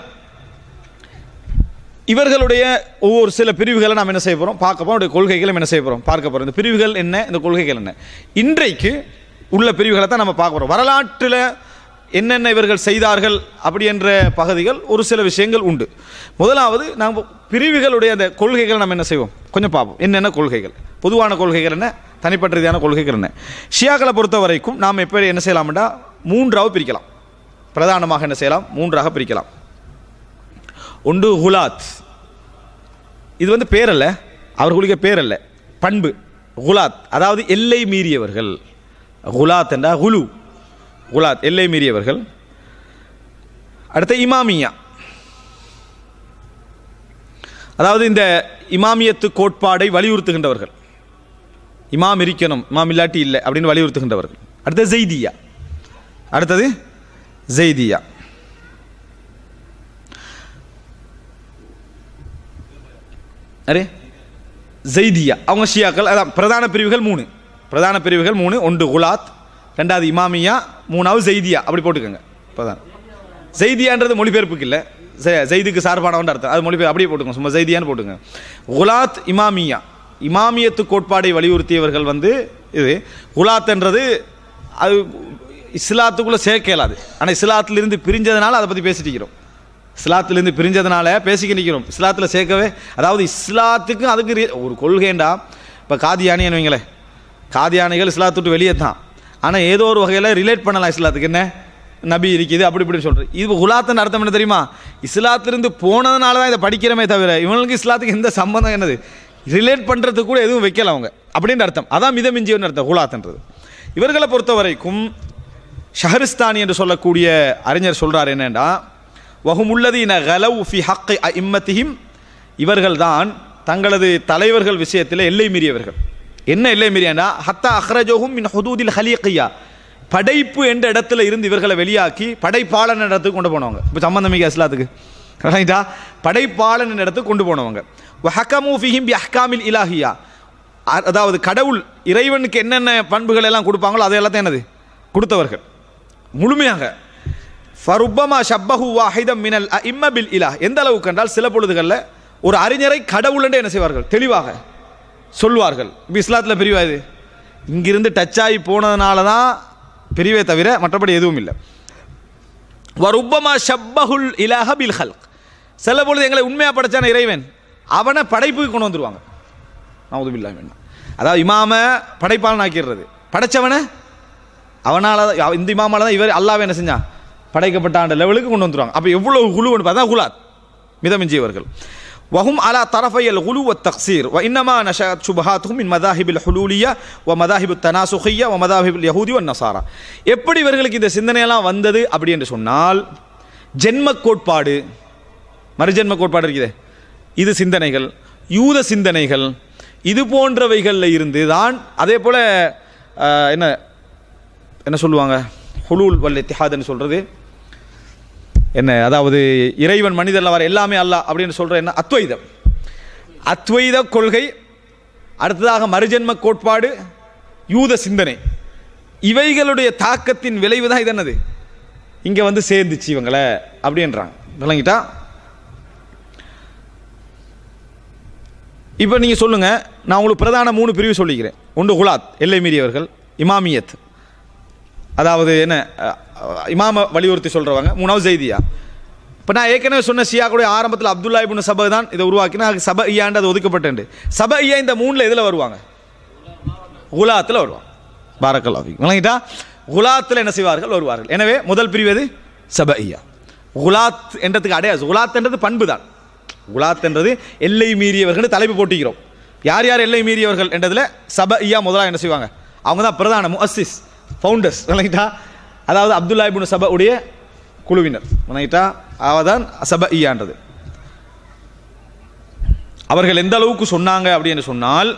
இவர்களுடைய ஒவ்வொரு சில பிரிவுகளை நாம் என்ன செய்ய போகிறோம் பார்க்க போகிறோம் அவருடைய கொள்கைகளும் என்ன செய்ய போகிறோம் பார்க்க போகிறோம் இந்த பிரிவுகள் என்ன இந்த கொள்கைகள் என்ன இன்றைக்கு உள்ள பிரிவுகளை தான் நம்ம பார்க்க போகிறோம் வரலாற்றில் என்னென்ன இவர்கள் செய்தார்கள் அப்படி என்ற பகுதிகள் ஒரு சில விஷயங்கள் உண்டு முதலாவது நாம் பிரிவுகளுடைய அந்த கொள்கைகள் நம்ம என்ன செய்வோம் கொஞ்சம் பார்ப்போம் என்னென்ன கொள்கைகள் பொதுவான கொள்கைகள் என்ன தனிப்பட்ட ரீதியான கொள்கைகள் என்ன ஷியாக்களை பொறுத்த வரைக்கும் நாம் எப்படி என்ன செய்யலாம்டா மூன்றாக பிரிக்கலாம் பிரதானமாக என்ன செய்யலாம் மூன்றாக பிரிக்கலாம் ஒன்று குலாத் இது வந்து பேர் அல்ல அவர்களுடைய பேர் அல்ல பண்பு குலாத் அதாவது எல்லை மீறியவர்கள் குலாத் என்றா குலு குலாத் எல்லை மீறியவர்கள் அடுத்த இமாமியா அதாவது இந்த இமாமியத்து கோட்பாடை வலியுறுத்துகின்றவர்கள் இமாம் இருக்கணும் இமாம் இல்லாட்டி இல்லை அப்படின்னு வலியுறுத்துகின்றவர்கள் அடுத்தது ஜெய்தியா அடுத்தது ஜெய்தியா அரே ஜெய்தியா அவங்க ஷியாக்கள் அதான் பிரதான பிரிவுகள் மூணு பிரதான பிரிவுகள் மூணு ஒன்று குலாத் ரெண்டாவது இமாமியா மூணாவது ஜெய்தியா அப்படி போட்டுக்கோங்க பிரதான ஜெய்தியான்றது மொழிபெயர்ப்புக்கு இல்லை ஜெய்துக்கு சார்பானவன் அர்த்தம் அது மொழிபெயர் அப்படியே போட்டுக்கோங்க சும்மா ஜெய்தியான்னு போட்டுங்க குலாத் இமாமியா இமாமியத்து கோட்பாடை வலியுறுத்தியவர்கள் வந்து இது குலாத்ன்றது அது இஸ்லாத்துக்குள்ளே சேர்க்க இயலாது ஆனால் இஸ்லாத்திலிருந்து பிரிஞ்சதுனால அதை பற்றி பேசிட்டு இருக்கிறோம் இஸ்லாத்திலிருந்து பிரிஞ்சதுனால பேசிக்க நிற்கிறோம் இஸ்லாத்தில் சேர்க்கவே அதாவது இஸ்லாத்துக்கும் அதுக்கு ரீ- ஒரு கொள்கைண்டா இப்போ காதியானின்னு வைங்களேன் காதியானிகள் இஸ்லாத்தை விட்டு வெளியே தான் ஆனால் ஏதோ ஒரு வகையில் ரிலேட் பண்ணலாம் இஸ்லாத்துக்கு என்ன நபி இருக்குது அப்படி இப்படின்னு சொல்கிறேன் இது குலாத்தின் அர்த்தம் என்ன தெரியுமா இஸ்லாத்திலிருந்து போனதுனால தான் இதை படிக்கிறமே தவிர இவங்களுக்கு இஸ்லாத்துக்கு எந்த சம்பந்தம் என்னது ரிலேட் பண்ணுறதுக்கு கூட எதுவும் வைக்கல அவங்க அப்படின்ற அர்த்தம் அதான் மிதமிஞ்சியன்னு அர்த்தம் குலாத்ன்றது இவர்களை பொறுத்த வரைக்கும் ஷஹரிஸ்தானி என்று சொல்லக்கூடிய அறிஞர் சொல்றார் என்னன்னா வஹுமுல்லதீன கலவு ஃபி ஹக்கை இம்மத்திஹிம் இவர்கள்தான் தங்களது தலைவர்கள் விஷயத்தில் எல்லை மீறியவர்கள் என்ன எல்லை மீறியனா ஹத்தா அஹ்ரஜோஹும் மின் ஹுதூதில் ஹலீக்கியா படைப்பு என்ற இடத்துல இருந்து இவர்களை வெளியாக்கி படைப்பாளன் என்ற இடத்துக்கு கொண்டு போனவங்க இப்போ சம்பந்தமிக்க இஸ்லாத்துக்கு ரைட்டா படைப்பாளன் என்ற இடத்துக்கு கொண்டு போனவங்க ஹக்கமு ஃபிஹிம் பி அஹ்காமில் இலாஹியா அ- அதாவது கடவுள் இறைவனுக்கு என்னென்ன பண்புகள் எல்லாம் கொடுப்பாங்களோ அதையெல்லாம் என்னது கொடுத்தவர்கள் முழுமையாக ஃபருப்பமா ஷப்பஹு வாஹிதம் மினல் இம்ம பில் இலா எந்த அளவுக்கு என்றால் சில பொழுதுகளில் ஒரு அறிஞரை கடவுள் என்று என்ன செய்வார்கள் தெளிவாக சொல்வார்கள் இப்போ இஸ்லாத்தில் பிரிவா இது இங்கிருந்து டச் ஆகி போனதுனால தான் பிரிவே தவிர மற்றபடி எதுவும் இல்லை வருப்பமா ஷப்பஹுல் இலாஹ பில் ஹல்க் சில பொழுது எங்களை உண்மையாக படைச்சான இறைவன் அவனை படைப்புக்கு கொண்டு வந்துருவாங்க நான் உதவி வேண்டாம் அதாவது இமாம படைப்பாளன் ஆக்கிடுறது படைச்சவனை அவனால தான் அவ- இந்த இமாமால தான் இவர் அல்லாவே என்ன செஞ்சான் படைக்கப்பட்ட ஆண்ட லெவலுக்கு கொண்டு வந்துருவாங்க அப்போ எவ்வளவு குழுன்னு பார்த்தா குலாத் மிதமிஞ்சியவர்கள் وهم على طرفي الغلو والتقصير وإنما نشأت شبهاتهم من مذاهب الحلولية ومذاهب التناسخية ومذاهب اليهود والنصارى எப்படி இவர்களுக்கு இந்த சிந்தனையெல்லாம் வந்தது அப்படி என்று சொன்னால் ஜென்ம கோட்பாடு மறுஜென்ம கோட்பாடு இருக்குதே இது சிந்தனைகள் யூத சிந்தனைகள் இது போன்றவைகளில் இருந்து தான் அதே போல் அஹ், என்ன என்ன சொல்லுவாங்க ஹுலூல் வல் இத்திஹாதுன்னு சொல்கிறது என்ன அதாவது இறைவன் மனிதரில் வர எல்லாமே அல்லாஹ் அப்படின்னு சொல்கிற என்ன அத்வைதம் அத்வைத கொள்கை அடுத்ததாக மறுஜென்ம கோட்பாடு யூத சிந்தனை இவைகளுடைய தாக்கத்தின் விளைவு தான் இது என்னது இங்கே வந்து சேர்ந்துச்சு இவங்கள அப்படின்றாங்க விளங்கிட்டா இப்போ நீங்கள் சொல்லுங்கள் நான் உங்களுக்கு பிரதான மூணு பிரிவு சொல்லிக்கிறேன் ஒன்று குலாத் எல்லை மீறியவர்கள் இமாமியத் அதாவது என்ன அஹ், அஹ், இமாம வலியுறுத்தி சொல்கிறவங்க மூணாவது ஜெய்தியா இப்போ நான் ஏற்கனவே சொன்ன ஷியாக்குடைய ஆரம்பத்தில் அப்துல்லா இப்னு சபை தான் இதை உருவாக்கினா அது சப ஐயாண்டு அது ஒதுக்கப்பட்டேன் சப ஐயா இந்த மூணில் எதில் வருவாங்க குலாத்தில் வருவாங்க பாரக்கல்லா விளங்கிட்டா குலாத்தில் என்ன செய்வார்கள் வருவார்கள் எனவே முதல் பிரிவு எது சப ஐயா குலாத் என்றதுக்கு அடையாது குலாத் என்றது பண்பு தான் குலாத் என்றது எல்லை மீறியவர்கள் தலைப்பு போட்டிக்கிறோம் யார் யார் எல்லை மீறியவர்கள் என்றதில் சப ஐயா முதலாக என்ன செய்வாங்க அவங்க தான் பிரதான முஅஸ்ஸிஸ் ஃபவுண்டர்ஸ் விளங்கிட்டா அதாவது அப்துல்லா இப்னு சப உடைய குழுவினர் விளங்கிட்டா அவதான் சப ஐயான்றது அவர்கள் எந்த அளவுக்கு சொன்னாங்க அப்படின்னு சொன்னால்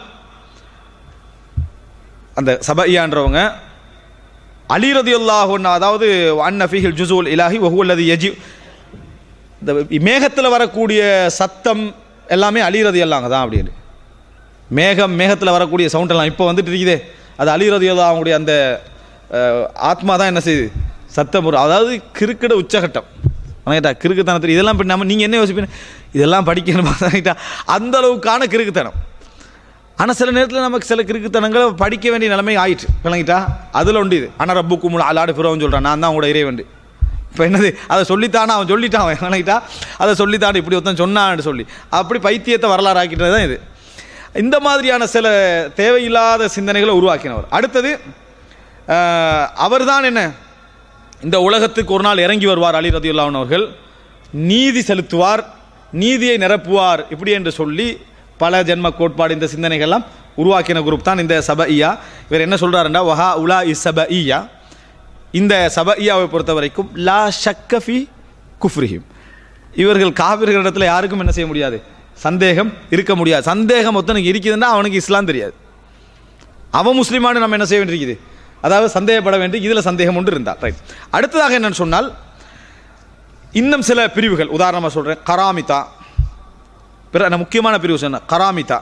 அந்த சபையான்றவங்க அலி ரதியுல்லாஹு அதாவது அன்னஃபிஹில் ஜுசூல் இலாஹி வஹுவல்லது யஜி இந்த மேகத்தில் வரக்கூடிய சத்தம் எல்லாமே அலி ரதி அல்லாங்க தான் அப்படின்னு மேகம் மேகத்தில் வரக்கூடிய சவுண்ட் எல்லாம் இப்போ வந்துட்டு இருக்குதே அது அலி ரதி அவங்களுடைய அந்த அஹ், ஆத்மா தான் என்ன செய்யுது சத்தம் ஒரு அதாவது கிறுக்கிட உச்சகட்டம் வணங்கிட்டா கிறுக்குத்தனத்தில் இதெல்லாம் இப்போ நம்ம நீங்கள் என்ன யோசிப்பீங்க இதெல்லாம் படிக்கணுமா வணங்கிட்டா அந்த அளவுக்கான கிறுக்குத்தனம் ஆனால் சில நேரத்தில் நமக்கு சில கிறுக்குத்தனங்களை படிக்க வேண்டிய நிலைமை ஆயிற்று விளங்கிட்டா அதில் உண்டு இது ஆனால் ரப்பு குமுல் அலாடு பிறவன் சொல்கிறான் நான் தான் உங்களோட இறைவன் இப்போ என்னது அதை சொல்லித்தானா அவன் சொல்லிட்டான் அவன் விளங்கிட்டா அதை சொல்லித்தான் இப்படி ஒருத்தன் சொன்னான்னு சொல்லி அப்படி பைத்தியத்தை வரலாறு ஆக்கிட்டது தான் இது இந்த மாதிரியான சில தேவையில்லாத சிந்தனைகளை உருவாக்கினவர் அடுத்தது அவர்தான் என்ன இந்த உலகத்துக்கு ஒரு நாள் இறங்கி வருவார் அலி ரதியுல்லாஹன் அவர்கள் நீதி செலுத்துவார் நீதியை நிரப்புவார் இப்படி என்று சொல்லி பல ஜென்ம கோட்பாடு இந்த சிந்தனைகள்லாம் உருவாக்கின குரூப் தான் இந்த சபஇயா இவர் என்ன சொல்றாருன்னா வஹா உலா இஸ் சபஇயா இந்த சபஇயாவை பொறுத்த வரைக்கும் லா ஷக்கஃபி குஃப்ரிஹிம் இவர்கள் காவிர்களிடத்துல யாருக்கும் என்ன செய்ய முடியாது சந்தேகம் இருக்க முடியாது சந்தேகம் ஒருத்தனுக்கு இருக்குதுன்னா அவனுக்கு இஸ்லாம் தெரியாது அவன் முஸ்லீமானு நம்ம என்ன செய்ய வேண்டியிருக்குது அதாவது சந்தேகப்பட வேண்டிய இதில் சந்தேகம் ஒன்று இருந்தால் ரைட் அடுத்ததாக என்னன்னு சொன்னால் இன்னும் சில பிரிவுகள் உதாரணமாக சொல்கிறேன் கராமிதா பிற நான் முக்கியமான பிரிவு சொன்ன கராமிதா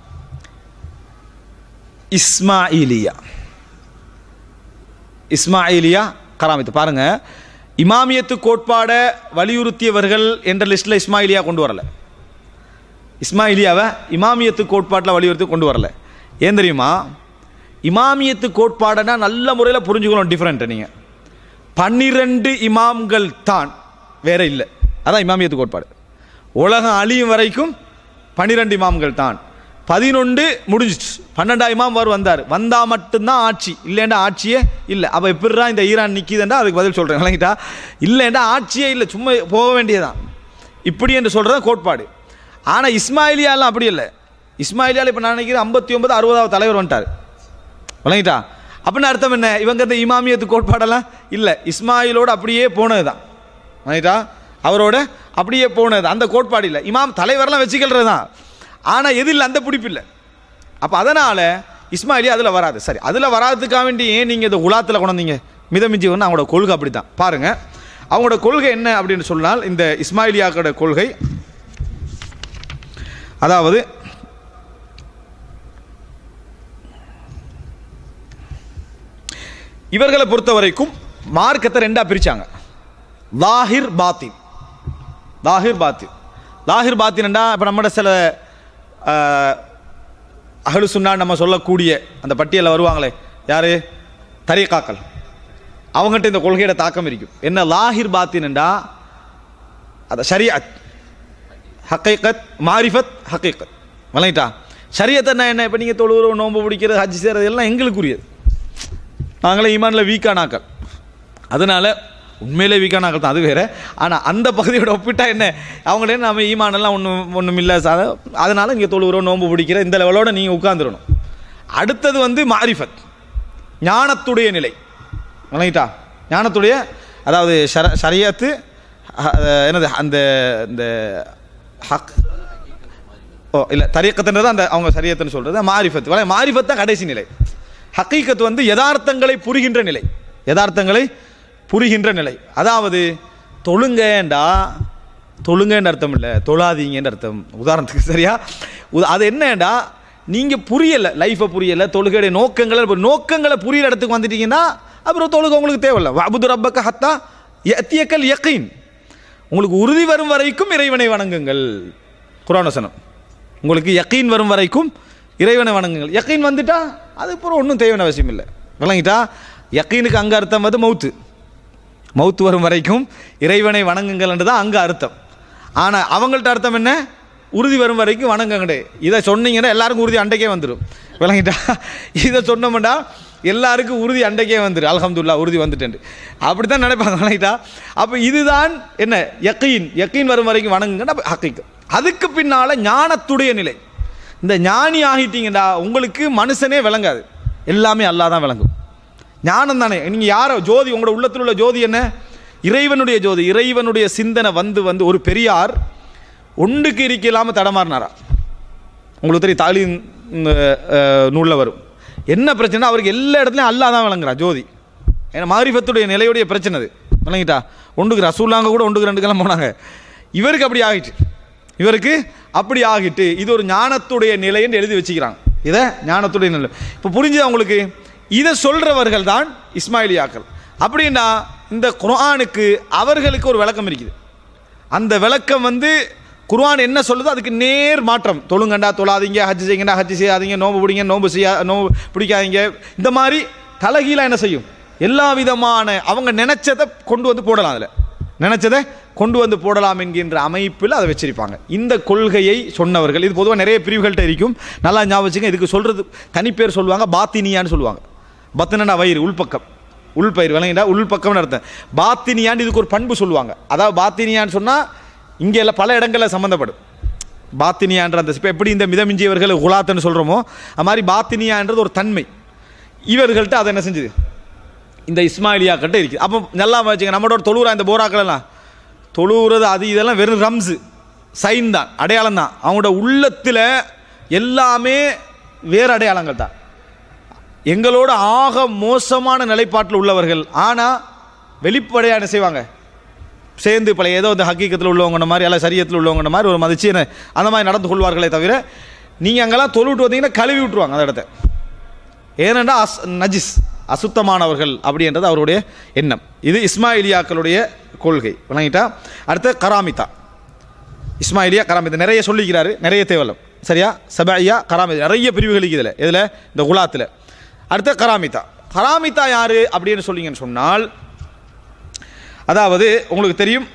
இஸ்மாயிலியா இஸ்மாயிலியா கராமித்தா பாருங்க இமாமியத்து கோட்பாடை வலியுறுத்தியவர்கள் என்ற லிஸ்ட்டில் இஸ்மாயிலியா கொண்டு வரல இஸ்மாயிலியாவை இமாமியத்து கோட்பாட்டில் வலியுறுத்தி கொண்டு வரல ஏன் தெரியுமா இமாமியத்து கோட்பாடுனா நல்ல முறையில் புரிஞ்சுக்கணும் டிஃப்ரெண்ட்டு நீங்கள் பன்னிரண்டு இமாம்கள் தான் வேற இல்லை அதான் இமாமியத்து கோட்பாடு உலகம் அழியும் வரைக்கும் பன்னிரண்டு இமாம்கள் தான் பதினொன்று முடிஞ்சிச்சு பன்னெண்டாம் இமாம் அவர் வந்தார் வந்தால் மட்டும்தான் ஆட்சி இல்லைண்டா ஆட்சியே இல்லை அப்போ எப்படிடா இந்த ஈரான் நிற்கிதுண்டா அதுக்கு பதில் சொல்கிறேன் விளங்கிட்டா இல்லைண்டா ஆட்சியே இல்லை சும்மா போக வேண்டியதான் இப்படி என்று சொல்கிறது கோட்பாடு ஆனால் இஸ்மாயிலியாலாம் அப்படி இல்லை இஸ்மாயிலியால் இப்போ நான் நினைக்கிறேன் ஐம்பத்தி ஒன்பது அறுபதாவது தலைவர் வந்துட்டார் விளங்கிட்டா அப்படின்னு அர்த்தம் என்ன இவங்க இந்த இமாமியத்து கோட்பாடெல்லாம் இல்லை இஸ்மாயிலோடு அப்படியே போனது தான் விளங்கிட்டா அவரோட அப்படியே போனது அந்த கோட்பாடு இல்லை இமாம் தலைவரெல்லாம் வச்சுக்கிறது தான் ஆனால் எது இல்லை அந்த பிடிப்பு இல்லை அப்போ அதனால் இஸ்மாயிலி அதில் வராது சரி அதில் வராதுக்காக வேண்டி ஏன் நீங்கள் இந்த உலாத்தில் கொண்டு வந்தீங்க மிதமிஞ்சி வந்து அவங்களோட கொள்கை அப்படி தான் பாருங்கள் அவங்களோட கொள்கை என்ன அப்படின்னு சொன்னால் இந்த இஸ்மாயிலியாக்கோட கொள்கை அதாவது இவர்களை பொறுத்த வரைக்கும் மார்க்கத்தை ரெண்டா பிரிச்சாங்க லாஹிர் பாத்தின் லாஹிர் பாத்தின் லாஹிர் பாத்தின்டா இப்போ நம்மட சில அகலு சுன்னா நம்ம சொல்லக்கூடிய அந்த பட்டியலில் வருவாங்களே யாரு தரீகாக்கள் அவங்ககிட்ட இந்த கொள்கையோட தாக்கம் இருக்கும் என்ன லாஹிர் பாத்தின்டா அது ஷரியத் ஹக்கீகத் மாரிஃபத் ஹக்கீகத் விளங்கிட்டா ஷரியத்தை என்ன இப்போ நீங்கள் தொழுவுறோம் நோன்பு பிடிக்கிறது ஹஜ் செய்கிறது எல்லாம் எங்களுக்குரியது நாங்களே ஈமானில் வீக்கானாக்கள் அதனால் உண்மையிலே வீக்கானாக்கள் தான் அது வேற ஆனால் அந்த பகுதியோட ஒப்பிட்டா என்ன அவங்களே நம்ம ஈமானெல்லாம் ஒன்றும் ஒன்றும் இல்லை சாத அதனால் இங்கே தொழுகிறோம் நோன்பு பிடிக்கிற இந்த லெவலோட நீங்கள் உட்காந்துடணும் அடுத்தது வந்து மாரிஃபத் ஞானத்துடைய நிலை விளங்கிட்டா ஞானத்துடைய அதாவது ஷர ஷரியத்து அஹ், என்னது அந்த இந்த ஹக் ஓ இல்லை தரியக்கத்துன்றது அந்த அவங்க சரியத்துன்னு சொல்கிறது மாரிஃபத் வலை மாரிஃபத் தான் கடைசி நிலை ஹக்கீக்கத் வந்து யதார்த்தங்களை புரிகின்ற நிலை யதார்த்தங்களை புரிகின்ற நிலை அதாவது தொழுங்கேண்டா தொழுங்கன்னு அர்த்தம் இல்லை தொழாதீங்கன்னு அர்த்தம் உதாரணத்துக்கு சரியா உத- அது என்னடா நீங்கள் புரியலை லைஃப்பை புரியலை தொழுகையுடைய நோக்கங்களை இப்ப நோக்கங்களை புரியிற இடத்துக்கு வந்துட்டீங்கன்னா அப்புறம் தொழுகை உங்களுக்கு தேவையில்லை அபுது ரப்பக்க ஹத்தா எத்தியக்கல் யக்கீன் உங்களுக்கு உறுதி வரும் வரைக்கும் இறைவனை வணங்குங்கள் குரான் வசனம் உங்களுக்கு யக்கீன் வரும் வரைக்கும் இறைவனை வணங்குங்கள் யக்கீன் வந்துட்டா அது அப்புறம் ஒன்றும் தேவையான அவசியம் இல்லை விளங்கிட்டா யக்கீனுக்கு அங்கே அர்த்தம் வந்து மௌத்து மௌத்து வரும் வரைக்கும் இறைவனை வணங்குங்கள் என்று தான் அங்கே அர்த்தம் ஆனால் அவங்கள்ட்ட அர்த்தம் என்ன உறுதி வரும் வரைக்கும் வணங்குங்கடே இதை சொன்னீங்கன்னா எல்லாருக்கும் உறுதி அண்டைக்கே வந்துடும் விளங்கிட்டா இதை சொன்னோம்னா எல்லாருக்கும் உறுதி அண்டைக்கே வந்துடும் அல்ஹம்துல்லா உறுதி வந்துட்டேன் அப்படி தான் நினைப்பாங்க விளங்கிட்டா அப்போ இதுதான் என்ன யக்கீன் யக்கீன் வரும் வரைக்கும் வணங்குங்கன்னா ஹக்கீக்கு அதுக்கு பின்னால் ஞானத்துடைய நிலை இந்த ஞானி ஆகிட்டீங்கடா உங்களுக்கு மனுஷனே விளங்காது எல்லாமே அல்லாஹ் தான் விளங்கும் ஞானம் தானே நீங்கள் யாரோ ஜோதி உங்களோட உள்ளத்தில் உள்ள ஜோதி என்ன இறைவனுடைய ஜோதி இறைவனுடைய சிந்தனை வந்து வந்து ஒரு பெரியார் ஒன்றுக்கு இருக்க இல்லாமல் தடமாறினாரா உங்களுக்கு தெரியும் தாலி நூலில் வரும் என்ன பிரச்சனை அவருக்கு எல்லா இடத்துலையும் அல்லாஹ் தான் விளங்குறா ஜோதி ஏன்னா மாரிஃபத்துடைய நிலையுடைய பிரச்சனை அது விளங்கிட்டா ஒன்றுக்கு ரசூலாங்க கூட ஒன்றுக்கு ரெண்டுக்கெல்லாம் போனாங்க இவருக்கு அப்படி ஆகிட்டு இவருக்கு அப்படி ஆகிட்டு இது ஒரு ஞானத்துடைய நிலை என்று எழுதி வச்சுக்கிறாங்க இதை ஞானத்துடைய நிலை இப்போ புரிஞ்சுது அவங்களுக்கு இதை சொல்கிறவர்கள் தான் இஸ்மாயிலியாக்கள் அப்படின்னா இந்த குர்ஆனுக்கு அவர்களுக்கு ஒரு விளக்கம் இருக்குது அந்த விளக்கம் வந்து குர்ஆன் என்ன சொல்லுதோ அதுக்கு நேர் மாற்றம் தொழுங்கண்டா தொழாதீங்க ஹஜ் செய்யுங்கண்டா ஹஜ் செய்யாதீங்க நோம்பு பிடிங்க நோம்பு செய்யா நோம்பு பிடிக்காதீங்க இந்த மாதிரி தலைகீழாக என்ன செய்யும் எல்லா விதமான அவங்க நினைச்சதை கொண்டு வந்து போடலாம் அதில் நினைச்சதை கொண்டு வந்து போடலாம் என்கின்ற அமைப்பில் அதை வச்சிருப்பாங்க இந்த கொள்கையை சொன்னவர்கள் இது பொதுவாக நிறைய பிரிவுகள்கிட்ட இருக்கும் நல்லா ஞாபகம் வச்சுங்க இதுக்கு சொல்கிறது தனிப்பேர் சொல்லுவாங்க பாத்தினியான்னு சொல்லுவாங்க பத்தினா வயிறு உள்பக்கம் உள்பயிர் விளங்கிட்டா உள்பக்கம்னு அர்த்தம் பாத்தினியான்னு இதுக்கு ஒரு பண்பு சொல்லுவாங்க அதாவது பாத்தினியான்னு சொன்னால் இங்கே எல்லாம் பல இடங்களில் சம்மந்தப்படும் பாத்தினியான்ற அந்த இப்போ எப்படி இந்த மிதமிஞ்சியவர்கள் குலாத்துன்னு சொல்கிறோமோ அது மாதிரி பாத்தினியான்றது ஒரு தன்மை இவர்கள்ட்ட அதை என்ன செஞ்சுது இந்த இஸ்மாயிலியாக்கிட்ட இருக்குது அப்போ நல்லா வச்சுங்க நம்மளோட தொழுவுறா இந்த போராக்கள் எல்லாம் தொழுவுறது அது இதெல்லாம் வெறும் ரம்ஸு சைன் தான் அடையாளம் தான் அவங்களோட உள்ளத்தில் எல்லாமே வேறு அடையாளங்கள் தான் எங்களோட ஆக மோசமான நிலைப்பாட்டில் உள்ளவர்கள் ஆனால் வெளிப்படையாக என்ன செய்வாங்க சேர்ந்து பல ஏதோ இந்த ஹக்கீக்கத்தில் உள்ளவங்க மாதிரி அல்ல சரியத்தில் உள்ளவங்க மாதிரி ஒரு மதிச்சு என்ன அந்த மாதிரி நடந்து கொள்வார்களே தவிர நீங்கள் அங்கெல்லாம் தொழுவிட்டு வந்தீங்கன்னா கழுவி விட்டுருவாங்க அந்த இடத்த ஏனென்றா அஸ் நஜிஸ் அசுத்தமானவர்கள் அப்படின்றது அவருடைய எண்ணம் இது இஸ்மாயிலியாக்களுடைய கொள்கை விளங்கிட்டா அடுத்து கராமிதா இஸ்மாயிலியா கராமிதா நிறைய சொல்லிக்கிறாரு நிறைய தேவலம் சரியா சபாயா கராமிதா நிறைய பிரிவுகள் இருக்குது இதில் இதில் இந்த குலாத்தில் அடுத்து கராமிதா கராமிதா யாரு அப்படின்னு சொன்னீங்கன்னு சொன்னால் அதாவது உங்களுக்கு தெரியும்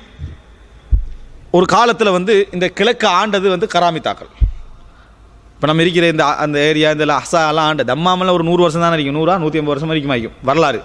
ஒரு காலத்தில் வந்து இந்த கிழக்கு ஆண்டது வந்து கராமித்தாக்கள் இப்போ நம்ம இருக்கிற இந்த அந்த ஏரியா இந்த அஹ்சா எல்லாம் ஆண்டு தம்மாமெல்லாம் ஒரு நூறு வருஷம் தானே இருக்கும் நூறா நூற்றி ஐம்பது வருஷம் வரைக்கும் ஆகிக்கும் வரலாறு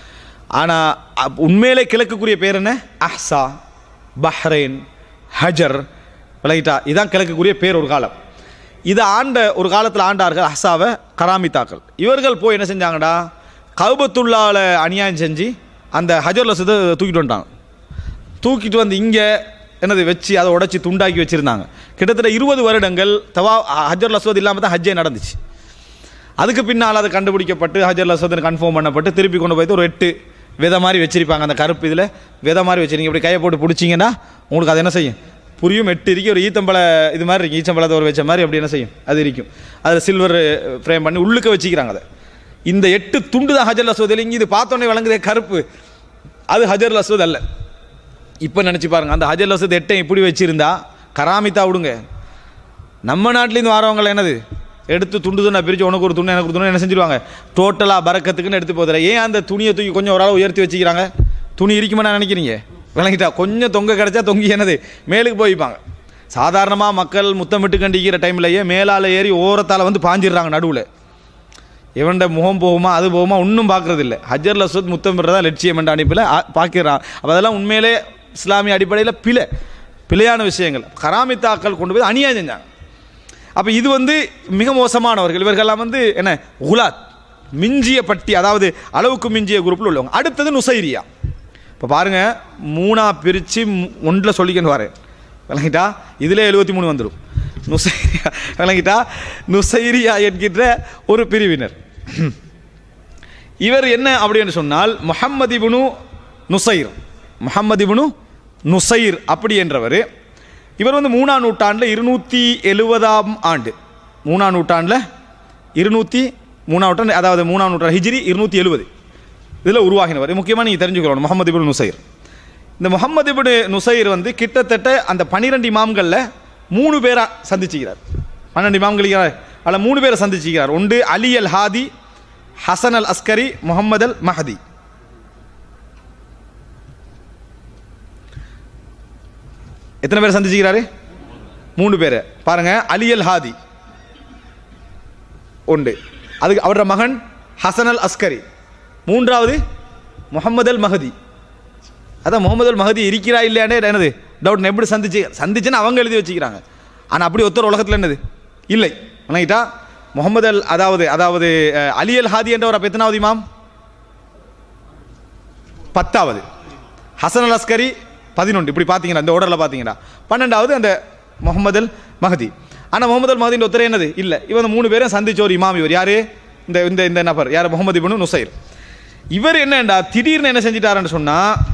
ஆனால் உண்மையிலே கிழக்குக்குரிய பேர் என்ன அஹ்சா பஹ்ரைன் ஹஜர் விளங்கிட்டா இதான் கிழக்குக்குரிய பேர் ஒரு காலம் இதை ஆண்ட ஒரு காலத்தில் ஆண்டார்கள் அஹ்சாவை கராமித்தாக்கள் இவர்கள் போய் என்ன செஞ்சாங்கடா கவுபத்துள்ளாவில் அநியாயம் செஞ்சு அந்த ஹஜர் லசத்தை தூக்கிட்டு வந்துட்டாங்க தூக்கிட்டு வந்து இங்கே என்னது வச்சு அதை உடைச்சி துண்டாக்கி வச்சுருந்தாங்க கிட்டத்தட்ட இருபது வருடங்கள் தவா ஹஜர் லஸ்வத் இல்லாமல் தான் ஹஜ்ஜே நடந்துச்சு அதுக்கு பின்னால் அது கண்டுபிடிக்கப்பட்டு ஹஜர் லஸ்வத்னு கன்ஃபார்ம் பண்ணப்பட்டு திருப்பி கொண்டு போய் ஒரு எட்டு விதை மாதிரி வச்சிருப்பாங்க அந்த கருப்பு இதில் விதை மாதிரி வச்சிருங்க இப்படி கையை போட்டு பிடிச்சிங்கன்னா உங்களுக்கு அது என்ன செய்யும் புரியும் எட்டு இருக்கு ஒரு ஈத்தம்பழ இது மாதிரி இருக்கு ஈச்சம்பழத்தை ஒரு வச்ச மாதிரி அப்படி என்ன செய்யும் அது இருக்கும் அதில் சில்வர் ஃப்ரேம் பண்ணி உள்ளுக்க வச்சுக்கிறாங்க அதை இந்த எட்டு துண்டு தான் ஹஜர் லஸ்வத் இல்லைங்க இது பார்த்தோன்னே விளங்குதே கருப்பு அது ஹஜர் லஸ்வத் அல்ல இப்போ நினச்சி பாருங்க அந்த ஹஜர் லஸ்வத் எட்டை இப்படி வச்சிருந்தா கராமித்தா விடுங்க நம்ம நாட்டிலேருந்து வரவங்க என்னது எடுத்து துண்டு துண்டா பிரித்து உனக்கு ஒரு துணி எனக்கு ஒரு துணி என்ன செஞ்சிருவாங்க டோட்டலாக பறக்கத்துக்குன்னு எடுத்து போதில்ல ஏன் அந்த துணியை தூக்கி கொஞ்சம் ஒரு அளவு உயர்த்தி வச்சுக்கிறாங்க துணி இருக்குமா நினைக்கிறீங்க விளங்கிட்டா கொஞ்சம் தொங்க கிடச்சா தொங்கி என்னது மேலுக்கு போய்ப்பாங்க சாதாரணமாக மக்கள் முத்தமிட்டு கண்டிக்கிற டைம்லயே மேலால் ஏறி ஓரத்தால் வந்து பாஞ்சிடுறாங்க நடுவில் இவன்ட முகம் போகுமா அது போகுமா ஒன்றும் பார்க்கறது இல்லை ஹஜர் லஸ்வத் முத்தம் பெறதா லட்சியம் என்ற அனுப்பில் பார்க்கிறான் அப்போ அதெல்லாம் உண்மையிலே இஸ்லாமிய அடிப்படையில் பிழை பிழையான விஷயங்கள் கராமித்தாக்கள் கொண்டு போய் அநியாயம் செஞ்சாங்க அப்போ இது வந்து மிக மோசமானவர்கள் இவர்கள்லாம் வந்து என்ன உலாத் மிஞ்சிய பட்டி அதாவது அளவுக்கு மிஞ்சிய குரூப்பில் உள்ளவங்க அடுத்தது நுசைரியா இப்போ பாருங்க மூணா பிரித்து ஒன்றில் சொல்லிக்கணும் வரேன் விளங்கிட்டா இதில் எழுபத்தி மூணு வந்துடும் நுசைரியா விளங்கிட்டா நுசைரியா என்கின்ற ஒரு பிரிவினர் இவர் என்ன அப்படின்னு சொன்னால் Muhammad ibn Nusayr Muhammad ibn Nusayr அப்படி என்றவர் இவர் வந்து மூணாம் நூற்றாண்டில் இருநூற்றி எழுபதாம் ஆண்டு மூணாம் நூற்றாண்டில் இருநூற்றி மூணாம் நூற்றாண்டு அதாவது மூணாம் நூற்றாண்டு ஹிஜ்ரி இருநூற்றி எழுபது இதில் உருவாகினவர் முக்கியமாக நீங்கள் தெரிஞ்சுக்கணும் முகமது இப்னு நுசைர் இந்த முகமது இப்னு நுசைர் வந்து கிட்டத்தட்ட அந்த பனிரெண்டு இமாம்களில் மூணு பேரை சந்திச்சுக்கிறார் பன்னெண்டு இமாம்கள் இருக்கிறார். அதில் மூணு பேரை சந்திச்சுக்கிறார் ஒன்று Ali al Hadi Hasan al Askari Muhammad al Mahdi எத்தனை பேர் சந்திச்சுக்கிறாரு மூணு பேர் பாருங்க அலி அல் ஹாதி உண்டு அதுக்கு அவரோட மகன் ஹசன் அல் அஸ்கரி மூன்றாவது முகமது அல் மஹதி அதான் முகமது அல் மஹதி இருக்கிறா இல்லையானே என்னது டவுட் எப்படி சந்திச்சு சந்திச்சுன்னு அவங்க எழுதி வச்சுக்கிறாங்க ஆனால் அப்படி ஒருத்தர் உலகத்தில் என்னது இல்லை வணங்கிட்டா முகமது அல் அதாவது அதாவது அஹ், அலி அல் ஹாதி என்ற ஒரு அப்ப எத்தனாவது இமாம் பத்தாவது ஹசன் அல் அஸ்கரி பதினொன்று இப்படி பார்த்தீங்கன்னா இந்த ஓர்டரில் பார்த்தீங்கன்னா பன்னெண்டாவது அந்த முகமது அல் மஹதி ஆனால் முகமது அல் மஹதின்ற ஒருத்தர் என்னது இல்லை இவன் மூணு பேரும் சந்திச்ச ஒரு இமாம் இவர் யாரு இந்த இந்த இந்த நபர் யார் முகமது இப்னு நுசைர் இவர் என்னண்டா திடீர்னு என்ன செஞ்சிட்டாருன்னு சொன்னா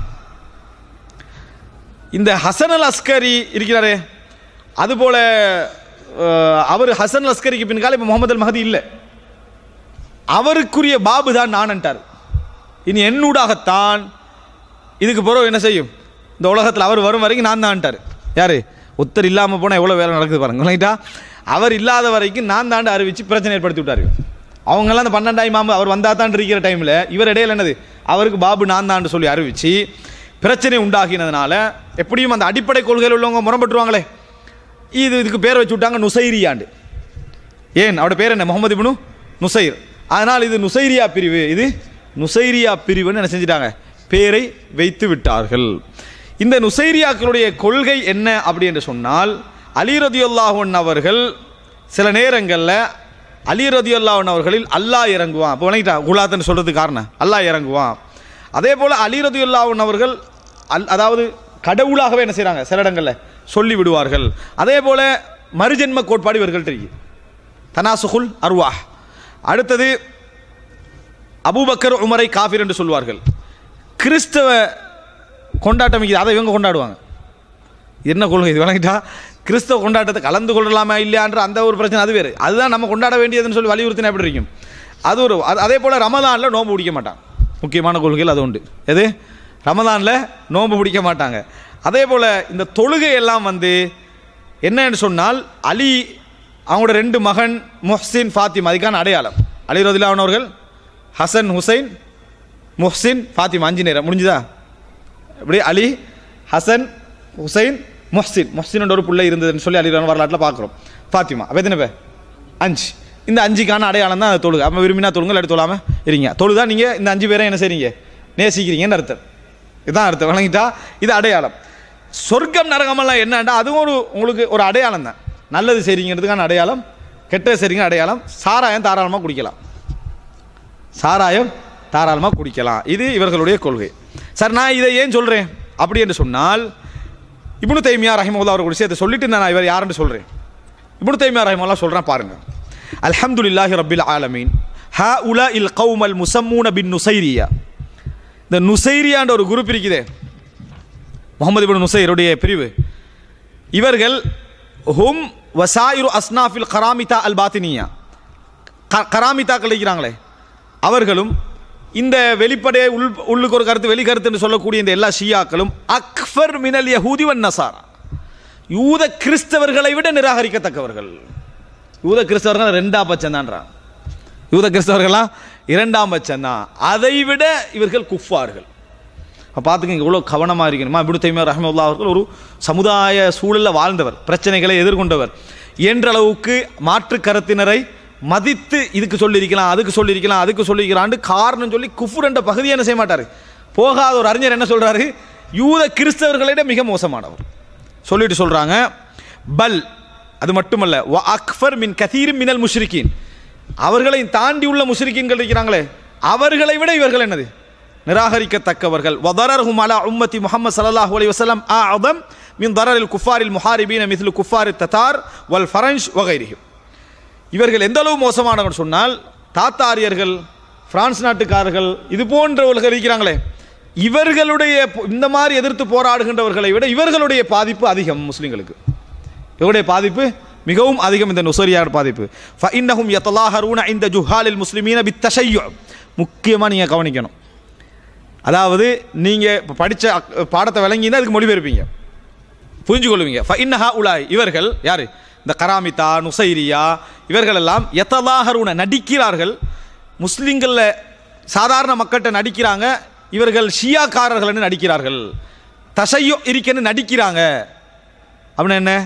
இந்த ஹசன் அல் அஸ்கரி இருக்கிறாரே அதுபோல அஹ், அவர் ஹசன் அல் அஸ்கரிக்கு பின்கால இப்போ முகமது அல் மஹதி இல்லை அவருக்குரிய பாபு தான் நான்ட்டார் இனி என்னூடாகத்தான் இதுக்கு பிறகு என்ன செய்யும் இந்த உலகத்தில் அவர் வரும் வரைக்கும் நான் தான்ட்டார் யார் ஒருத்தர் இல்லாமல் போனால் எவ்வளோ வேலை நடக்குது பாருங்க ரைட்டா அவர் இல்லாத வரைக்கும் நான் தாண்டு அறிவித்து பிரச்சனை ஏற்படுத்தி விட்டார் அவங்கெல்லாம் அந்த பன்னெண்டாயிரம் மாம்பு அவர் வந்தா தான் இருக்கிற டைமில் இவர் இடையில என்னது அவருக்கு பாபு நான் தான்னு சொல்லி அறிவித்து பிரச்சனை உண்டாகினதுனால எப்படியும் அந்த அடிப்படை கொள்கையில் உள்ளவங்க முரம்பட்டுருவாங்களே இது இதுக்கு பேர் வச்சு விட்டாங்க நுசைரியாண்டு ஏன் அவரோட பேர் என்ன முகமது இப்னு நுசைர் அதனால் இது நுசைரியா பிரிவு இது நுசைரியா பிரிவுன்னு என்ன செஞ்சிட்டாங்க பேரை வைத்து விட்டார்கள் இந்த நுசைரியாக்களுடைய கொள்கை என்ன அப்படி என்று சொன்னால் அலி ரதியுல்லாஹன் அவர்கள் சில நேரங்களில் அலி ரதியுல்லாஹன் அவர்களில் அல்லாஹ் இறங்குவான் அப்போ வணங்கிட்டா குலாத்தன்னு சொல்கிறதுக்கு காரணம் அல்லாஹ் இறங்குவான் அதே போல் அலி ரதியுல்லாஹன் அவர்கள் அல் அதாவது கடவுளாகவே என்ன செய்கிறாங்க சில இடங்களில் சொல்லி விடுவார்கள் அதே போல் மறுஜென்ம கோட்பாடு இவர்கள்ட்ட இருக்கு தனாசுகுல் அர்வாஹ் அடுத்தது அபூபக்கர் உமரை காஃபிர் என்று சொல்வார்கள் கிறிஸ்தவ கொண்டாட்டம் இருக்குது அதை இவங்க கொண்டாடுவாங்க என்ன கொள்கை இது விளங்கிட்டா கிறிஸ்தவ கொண்டாட்டத்தை கலந்து கொள்ளலாமா இல்லையான்ற அந்த ஒரு பிரச்சனை அது வேறு அதுதான் நம்ம கொண்டாட வேண்டியதுன்னு சொல்லி வலியுறுத்தினா எப்படி இருக்கும் அது ஒரு அது- அதே போல் ரமதானில் நோன்பு பிடிக்க மாட்டாங்க முக்கியமான கொள்கைகள் அது உண்டு எது ரமதானில் நோன்பு பிடிக்க மாட்டாங்க அதே போல் இந்த தொழுகை எல்லாம் வந்து என்னன்னு சொன்னால் அலி அவங்களோட ரெண்டு மகன் முஹ்சின் ஃபாத்திமா அதுக்கான அடையாளம் அலி ரதிலான் அவர்கள் ஹசன் ஹுசைன் முஹ்சின் ஃபாத்திமா அஞ்சு நேரம் முடிஞ்சுதா இப்படி அலி ஹசன் ஹுசைன் முஹ்சின் முஹ்சின் ஒரு பிள்ளை இருந்ததுன்னு சொல்லி அலி வரலாற்றில் பார்க்குறோம் ஃபாத்திமா அப்போ எத்தனை பேர் அஞ்சு இந்த அஞ்சுக்கான அடையாளம் தான் அந்த தொழுகை அப்போ விரும்பினா தொழுங்க இல்லாட்டி தொழாமல் இருங்க தொழுதா நீங்கள் இந்த அஞ்சு பேரை என்ன செய்றீங்க நேசிக்கிறீங்கன்னு அர்த்தம் இதுதான் அர்த்தம் வழங்கிட்டா இது அடையாளம் சொர்க்கம் நரகமெல்லாம் என்னண்டா அதுவும் ஒரு உங்களுக்கு ஒரு அடையாளம் தான் நல்லது செய்றீங்கிறதுக்கான அடையாளம் கெட்டது செய்றீங்க அடையாளம் சாராயம் தாராளமாக குடிக்கலாம் சாராயம் தாராளமாக குடிக்கலாம் இது இவர்களுடைய கொள்கை சார் நான் இதை ஏன் சொல்கிறேன் அப்படி என்று சொன்னால் இப்னு தைமியா ரஹிமவுல்லா அவர் விஷயத்தை சொல்லிட்டு நான் இவர் யாருன்னு சொல்கிறேன் இப்னு தைமியா ரஹிமவுல்லா சொல்கிறேன் பாருங்க அல்ஹம்துலில்லாஹி ரப்பில் ஆலமீன் ஹா உலா இல் கௌமல் முசம்மூன பின் நுசைரியா இந்த நுசைரியான்ற ஒரு குரூப் இருக்குதே முகமது இப்னு நுசைருடைய பிரிவு இவர்கள் ஹும் வசாயிரு அஸ்னாஃபில் கராமிதா அல் பாத்தினியா க- கராமித்தாக்கள் இருக்கிறாங்களே அவர்களும் இந்த வெளிப்படையை உள் உள்ளுக்கு ஒரு கருத்து வெளி கருத்துன்னு சொல்லக்கூடிய இந்த எல்லா ஷியாக்களும் அக்ஃபர் மினல் யஹூதி வன் நசாரா யூத கிறிஸ்தவர்களை விட நிராகரிக்கத்தக்கவர்கள் யூத கிறிஸ்தவர்கள் ரெண்டாம் பட்சம் தான்றான் யூத கிறிஸ்தவர்கள்லாம் இரண்டாம் பட்சம் தான் அதை விட இவர்கள் குஃபார்கள் அப்போ பார்த்துக்கங்க இவ்வளோ கவனமாக இருக்கணுமா இப்படி தைமியா ரஹமுல்லா அவர்கள் ஒரு சமுதாய சூழலில் வாழ்ந்தவர் பிரச்சனைகளை எதிர்கொண்டவர் என்ற அளவுக்கு மாற்று கருத்தினரை மதித்து இதுக்கு சொல்லியிருக்கலாம் அதுக்கு சொல்லியிருக்கலாம் அதுக்கு சொல்லியிருக்கலான்னு காரணம் சொல்லி குஃபுர் என்ற பகுதியை என்ன செய்ய மாட்டார் போகாத ஒரு அறிஞர் என்ன சொல்றாரு யூத கிறிஸ்தவர்களிட மிக மோசமானவர் சொல்லிட்டு சொல்றாங்க பல் அது மட்டுமல்ல வ அக்ஃபர் மின் கதீரும் மினல் முஷ்ரிக்கீன் அவர்களை தாண்டி உள்ள முஷ்ரிக்கீன்கள் இருக்கிறாங்களே அவர்களை விட இவர்கள் என்னது நிராகரிக்கத்தக்கவர்கள் வதரர்ஹும் அலா உம்மத்தி முஹம்மது ஸல்லல்லாஹு அலைஹி வஸல்லம் அஅதம் மின் தரரில் குஃபாரில் முஹாரிபீன மிஸ்லு குஃபாரி தத்தார் வல் ஃபரஞ்ச் வகைரிஹிம் இவர்கள் எந்த அளவு மோசமானவர்கள் சொன்னால் தாத்தாரியர்கள் பிரான்ஸ் நாட்டுக்காரர்கள் இது போன்றவர்கள் இருக்கிறாங்களே இவர்களுடைய பொ- இந்த மாதிரி எதிர்த்து போராடுகின்றவர்களை விட இவர்களுடைய பாதிப்பு அதிகம் முஸ்லிம்களுக்கு இவருடைய பாதிப்பு மிகவும் அதிகம் இந்த நுசரியார் பாதிப்பு ஃபஇன்னஹும் யத்தலாஹரூன இந்த ஜுஹாலில் முஸ்லிமீன பித்தஷையு முக்கியமாக நீங்கள் கவனிக்கணும் அதாவது நீங்கள் இப்போ படித்த பாடத்தை விளங்கினா அதுக்கு மொழிபெயர்ப்பீங்க புரிஞ்சு கொள்வீங்க ஃபஇன்னஹா உலாய் இவர்கள் யார் இந்த கராமிதா நுசைரியா இவர்கள் எல்லாம் யத்தலாஹரூன நடிக்கிறார்கள் முஸ்லிம்களில் சாதாரண மக்கள்கிட்ட நடிக்கிறாங்க இவர்கள் ஷியாக்காரர்கள்னு நடிக்கிறார்கள் தசையோ இருக்கன்னு நடிக்கிறாங்க அப்படின்னா என்ன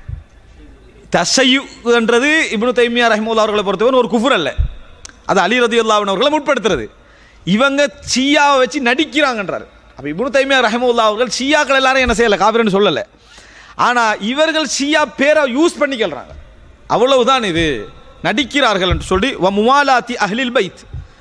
தசையுன்றது இப்னு தைமியா ரஹிமுல்லா அவர்களை பொறுத்தவரை ஒரு குஃபுர் அல்ல அது அலி ரதி அவர்களை முற்படுத்துறது இவங்க ஷியாவை வச்சு நடிக்கிறாங்கன்றார் அப்போ இப்னு தைமியா ரஹிமுல்லா அவர்கள் ஷியாக்கள் எல்லாரும் என்ன செய்யலை காபிரன்னு சொல்லலை ஆனால் இவர்கள் ஷியா பேரை யூஸ் பண்ணிக்கிறாங்க அவ்வளவுதான் இது நடிக்கிறார்கள் என்று சொல்லி வ முவாலாத்தி அஹ்லில் பைத்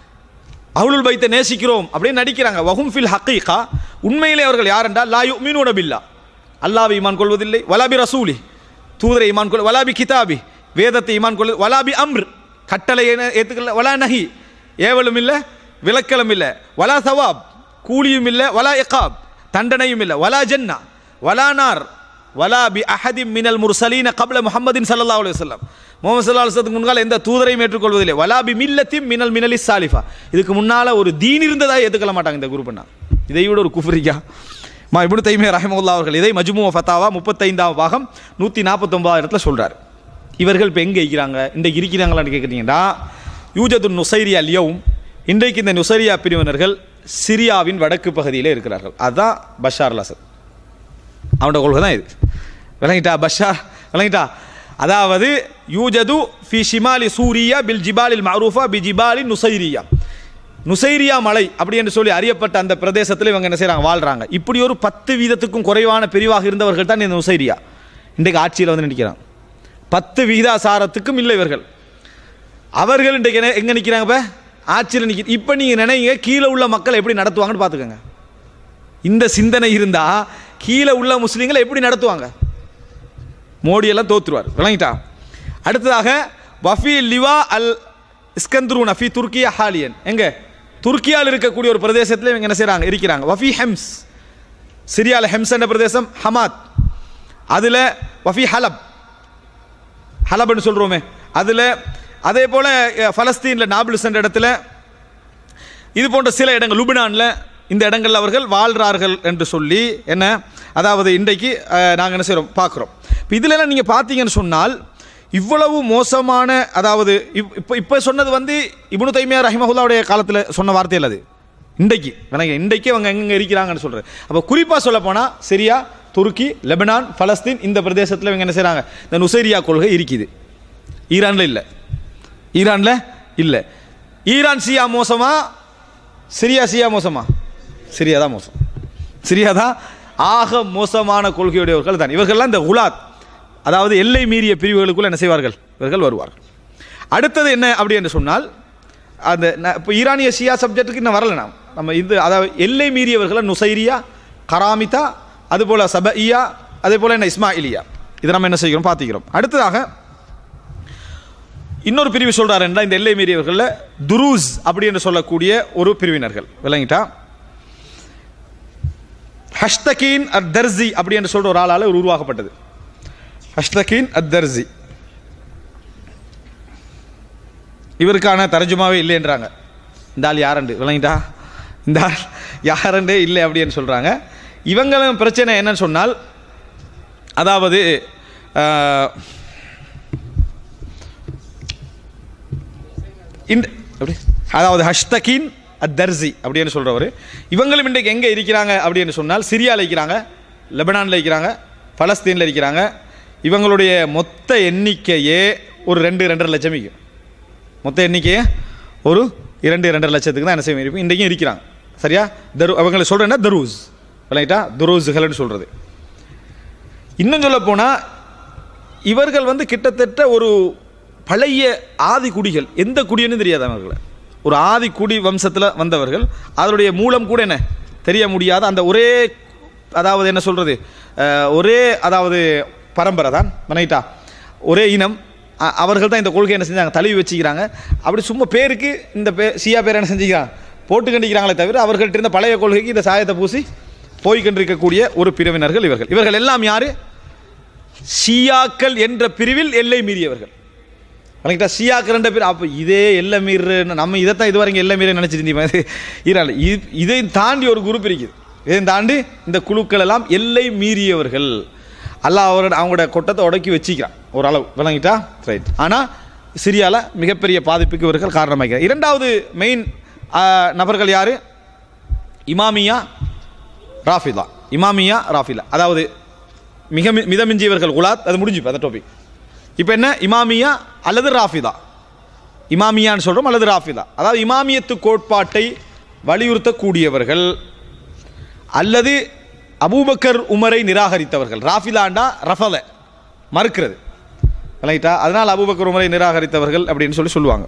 அஹ்லுல் பைத்தை நேசிக்கிறோம் அப்படின்னு நடிக்கிறாங்க வஹும் ஃபில் ஹக்கீகா உண்மையிலே அவர்கள் யார் என்றால் லா யுமினூன பில்லா அல்லாஹ்வை ஈமான் கொள்வதில்லை வலாபி ரசூலி தூதரை ஈமான் கொள் வலாபி கிதாபி வேதத்தை ஈமான் கொள்வது வலாபி அம்ர் கட்டளை ஏற்றுக்கல வலா நஹி ஏவலும் இல்லை விளக்கலும் இல்லை வலா சவாப் கூலியும் இல்லை வலா இகாப் தண்டனையும் இல்லை வலா ஜன்னா வலா நார் வலா பி அஹதி மினல் முர்சலீன கப்ல முஹம்மதின் ஸல்லல்லாஹு அலைஹி வஸல்லம் முகமது ஸல்லல்லாஹு அலைஹி வஸல்லத்துக்கு முன்னால் எந்த தூதரையும் ஏற்றுக்கொள்வதில்லை வலா பி மில்லத்தின் மினல் மினலி சாலிஃபா இதுக்கு முன்னால ஒரு தீன் இருந்ததா ஏற்றுக்கொள்ள மாட்டாங்க இந்த குரூப்னா இதை விட ஒரு குஃப்ரியா மா இப்னு தைமியா ரஹிமஹுல்லா அவர்கள் இதை மஜ்மு ஃபத்தாவா முப்பத்தைந்தாம் பாகம் நூற்றி நாற்பத்தொம்பதாயிரத்துல சொல்றார் இவர்கள் இப்போ எங்கே இருக்கிறாங்க இன்றைக்கு இருக்கிறாங்களான்னு கேட்குறீங்கன்னா யூஜது நுசைரியா லியவும் இன்றைக்கு இந்த நுசைரியா பிரிவினர்கள் சிரியாவின் வடக்கு பகுதியிலே இருக்கிறார்கள் அதுதான் பஷார் அல் அசத் அவனோட கொள்கை தான் இது விளங்கிட்டா பஷார் விளங்கிட்டா அதாவது யூஜது ஃபி ஷிமாலி சூரியா பில் ஜிபாலில் மஅரூஃபா பி ஜிபாலி நுசைரியா நுசைரியா மலை அப்படி என்று சொல்லி அறியப்பட்ட அந்த பிரதேசத்தில் இவங்க என்ன செய்கிறாங்க வாழ்கிறாங்க இப்படி ஒரு பத்து வீதத்துக்கும் குறைவான பிரிவாக இருந்தவர்கள் தான் இந்த நுசைரியா இன்றைக்கு ஆட்சியில் வந்து நிற்கிறாங்க பத்து விகிதாசாரத்துக்கும் இல்லை இவர்கள் அவர்கள் இன்றைக்கு என்ன எங்கே நிற்கிறாங்க இப்போ ஆட்சியில் நிற்க இப்போ நீங்கள் நினைங்க கீழே உள்ள மக்கள் எப்படி நடத்துவாங்கன்னு பார்த்துக்கோங்க இந்த சிந்தனை இருந்தால் கீழே உள்ள முஸ்லீம்களை எப்படி நடத்துவாங்க மோடியெல்லாம் தோத்துருவார் விளங்கிட்டா அடுத்ததாக வஃபி லிவா அல் இஸ்கந்த்ரூன் அஃபி துர்க்கியா ஹாலியன் எங்க துர்க்கியாவில் இருக்கக்கூடிய ஒரு பிரதேசத்தில் இவங்க என்ன செய்கிறாங்க இருக்கிறாங்க வஃபி ஹெம்ஸ் சிரியாவில் ஹெம்ஸ் என்ற பிரதேசம் ஹமாத் அதில் வஃபி ஹலப் ஹலப்னு சொல்கிறோமே அதில் அதே போல் ஃபலஸ்தீனில் நாபிள்ஸ் என்ற இடத்துல இது போன்ற சில இடங்கள் லுபினானில் இந்த இடங்களில் அவர்கள் வாழ்கிறார்கள் என்று சொல்லி என்ன அதாவது இன்றைக்கு நாங்கள் என்ன செய்கிறோம் பார்க்குறோம் இப்போ இதிலெல்லாம் நீங்கள் பார்த்தீங்கன்னு சொன்னால் இவ்வளவு மோசமான அதாவது இப் இப்போ இப்போ சொன்னது வந்து இப்னு தைமியா ரஹிமஹுல்லாவுடைய காலத்தில் சொன்ன வார்த்தை இல்லை அது இன்றைக்கு எனக்கு இன்றைக்கு அவங்க எங்கெங்கே இருக்கிறாங்கன்னு சொல்கிறேன் அப்போ குறிப்பாக சொல்ல போனால் சிரியா துருக்கி லெபனான் பலஸ்தீன் இந்த பிரதேசத்தில் இவங்க என்ன செய்கிறாங்க இந்த நுசைரியா கொள்கை இருக்குது ஈரானில் இல்லை ஈரானில் இல்லை ஈரான் சியா மோசமா சிரியா சியா மோசமா சிரியா தான் மோசம் சிரியா தான் ஆக மோசமான கொள்கையுடையவர்கள் தான் இவர்கள்லாம் இந்த உலாத் அதாவது எல்லை மீறிய பிரிவுகளுக்குள்ள என்ன செய்வார்கள் இவர்கள் வருவார்கள் அடுத்தது என்ன அப்படி என்று சொன்னால் அந்த ந- இப்போ ஈரானிய சியா சப்ஜெக்ட்டுக்கு இன்னும் வரல நாம் நம்ம இது அதாவது எல்லை மீறியவர்களை நுசைரியா கராமிதா அதுபோல் சபஇயா அதே போல் என்ன இஸ்மாயிலியா இதை நம்ம என்ன செய்கிறோம் பார்த்துக்கிறோம் அடுத்ததாக இன்னொரு பிரிவு சொல்றாரு என்றால் இந்த எல்லை மீறியவர்களில் துரூஸ் அப்படி என்று சொல்லக்கூடிய ஒரு பிரிவினர்கள் விளங்கிட்டா ஹஷ்தகீன் அத் தர்சி அப்படி என்று சொல்ற ஒரு ஆளால் ஒரு உருவாக்கப்பட்டது ஹஷ்தகீன் அத் தர்சி இவருக்கான தரஜுமாவே இல்லைன்றாங்க இந்த ஆள் யாரண்டு விளங்கிட்டா இந்த ஆள் யாரண்டே இல்லை அப்படின்னு சொல்கிறாங்க இவங்களும் பிரச்சனை என்னன்னு சொன்னால் அதாவது ஆஹ், இந்த எப்படி அதாவது ஹஷ்தகின் அத்தர்சி அப்படின்னு சொல்கிறவர் இவங்களும் இன்றைக்கு எங்கே இருக்கிறாங்க அப்படின்னு சொன்னால் சிரியாவில் இருக்கிறாங்க லெபனானில் இருக்கிறாங்க பலஸ்தீனில் இருக்கிறாங்க இவங்களுடைய மொத்த எண்ணிக்கையே ஒரு ரெண்டு ரெண்டரை லட்சம் இருக்கும் மொத்த எண்ணிக்கையே ஒரு இரண்டு இரண்டரை லட்சத்துக்கு தான் என்ன செய்ய இருக்கும் இன்றைக்கும் இருக்கிறாங்க சரியா தரு அவங்களை சொல்கிறேன்னா தருஸ் விளங்கிட்டா துரோஸுகள்னு சொல்கிறது இன்னும் சொல்ல போனால் இவர்கள் வந்து கிட்டத்தட்ட ஒரு பழைய ஆதி குடிகள் எந்த குடின்னு தெரியாது அவர்களை ஒரு ஆதி குடி வம்சத்தில் வந்தவர்கள் அதனுடைய மூலம் கூட என்ன தெரிய முடியாத அந்த ஒரே அதாவது என்ன சொல்கிறது ஒரே அதாவது பரம்பரை தான் மனைட்டா ஒரே இனம் அ- அவர்கள் தான் இந்த கொள்கை என்ன செஞ்சாங்க தழுவி வச்சுக்கிறாங்க அப்படி சும்மா பேருக்கு இந்த பே சியா பேர் என்ன செஞ்சுக்கிறாங்க போட்டு கண்டிக்கிறாங்களே தவிர அவர்கள்ட்ட இருந்த பழைய கொள்கைக்கு இந்த சாயத்தை பூசி போய்கொண்டிருக்கக்கூடிய ஒரு பிரிவினர்கள் இவர்கள் இவர்கள் எல்லாம் யாரு ஷியாக்கள் என்ற பிரிவில் எல்லை மீறியவர்கள் வணங்கிட்டா ஷியாக்கள் என்ற பிரிவு அப்போ இதே எல்லை மீறு நம்ம இதைத்தான் இது வரைக்கும் எல்லை மீறி நினச்சிருந்தீங்க இது இரால இது இதை தாண்டி ஒரு குரூப் இருக்குது இதை தாண்டி இந்த குழுக்கள் எல்லாம் எல்லை மீறியவர்கள் அல்லாஹ் அவரோட அவங்களோட கொட்டத்தை உடக்கி வச்சிக்கிறான் ஒரு அளவு விளங்கிட்டா ரைட் ஆனால் சிரியால மிகப்பெரிய பாதிப்புக்கு இவர்கள் காரணமாகிறார் இரண்டாவது மெயின் நபர்கள் யாரு இமாமியா ராஃபிதா இமாமியா ராஃபிலா அதாவது மிக மி- மிதமிஞ்சியவர்கள் குலாத் அது முடிஞ்சு அந்த டாபிக் இப்போ என்ன இமாமியா அல்லது ராஃபிதா இமாமியான்னு சொல்கிறோம் அல்லது ராஃபிதா அதாவது இமாமியத்து கோட்பாட்டை வலியுறுத்தக்கூடியவர்கள் அல்லது அபூபக்கர் உமரை நிராகரித்தவர்கள் ராஃபிலாண்டா ரஃபல மறுக்கிறது ரைட்டா அதனால் அபூபக்கர் உமரை நிராகரித்தவர்கள் அப்படின்னு சொல்லி சொல்லுவாங்க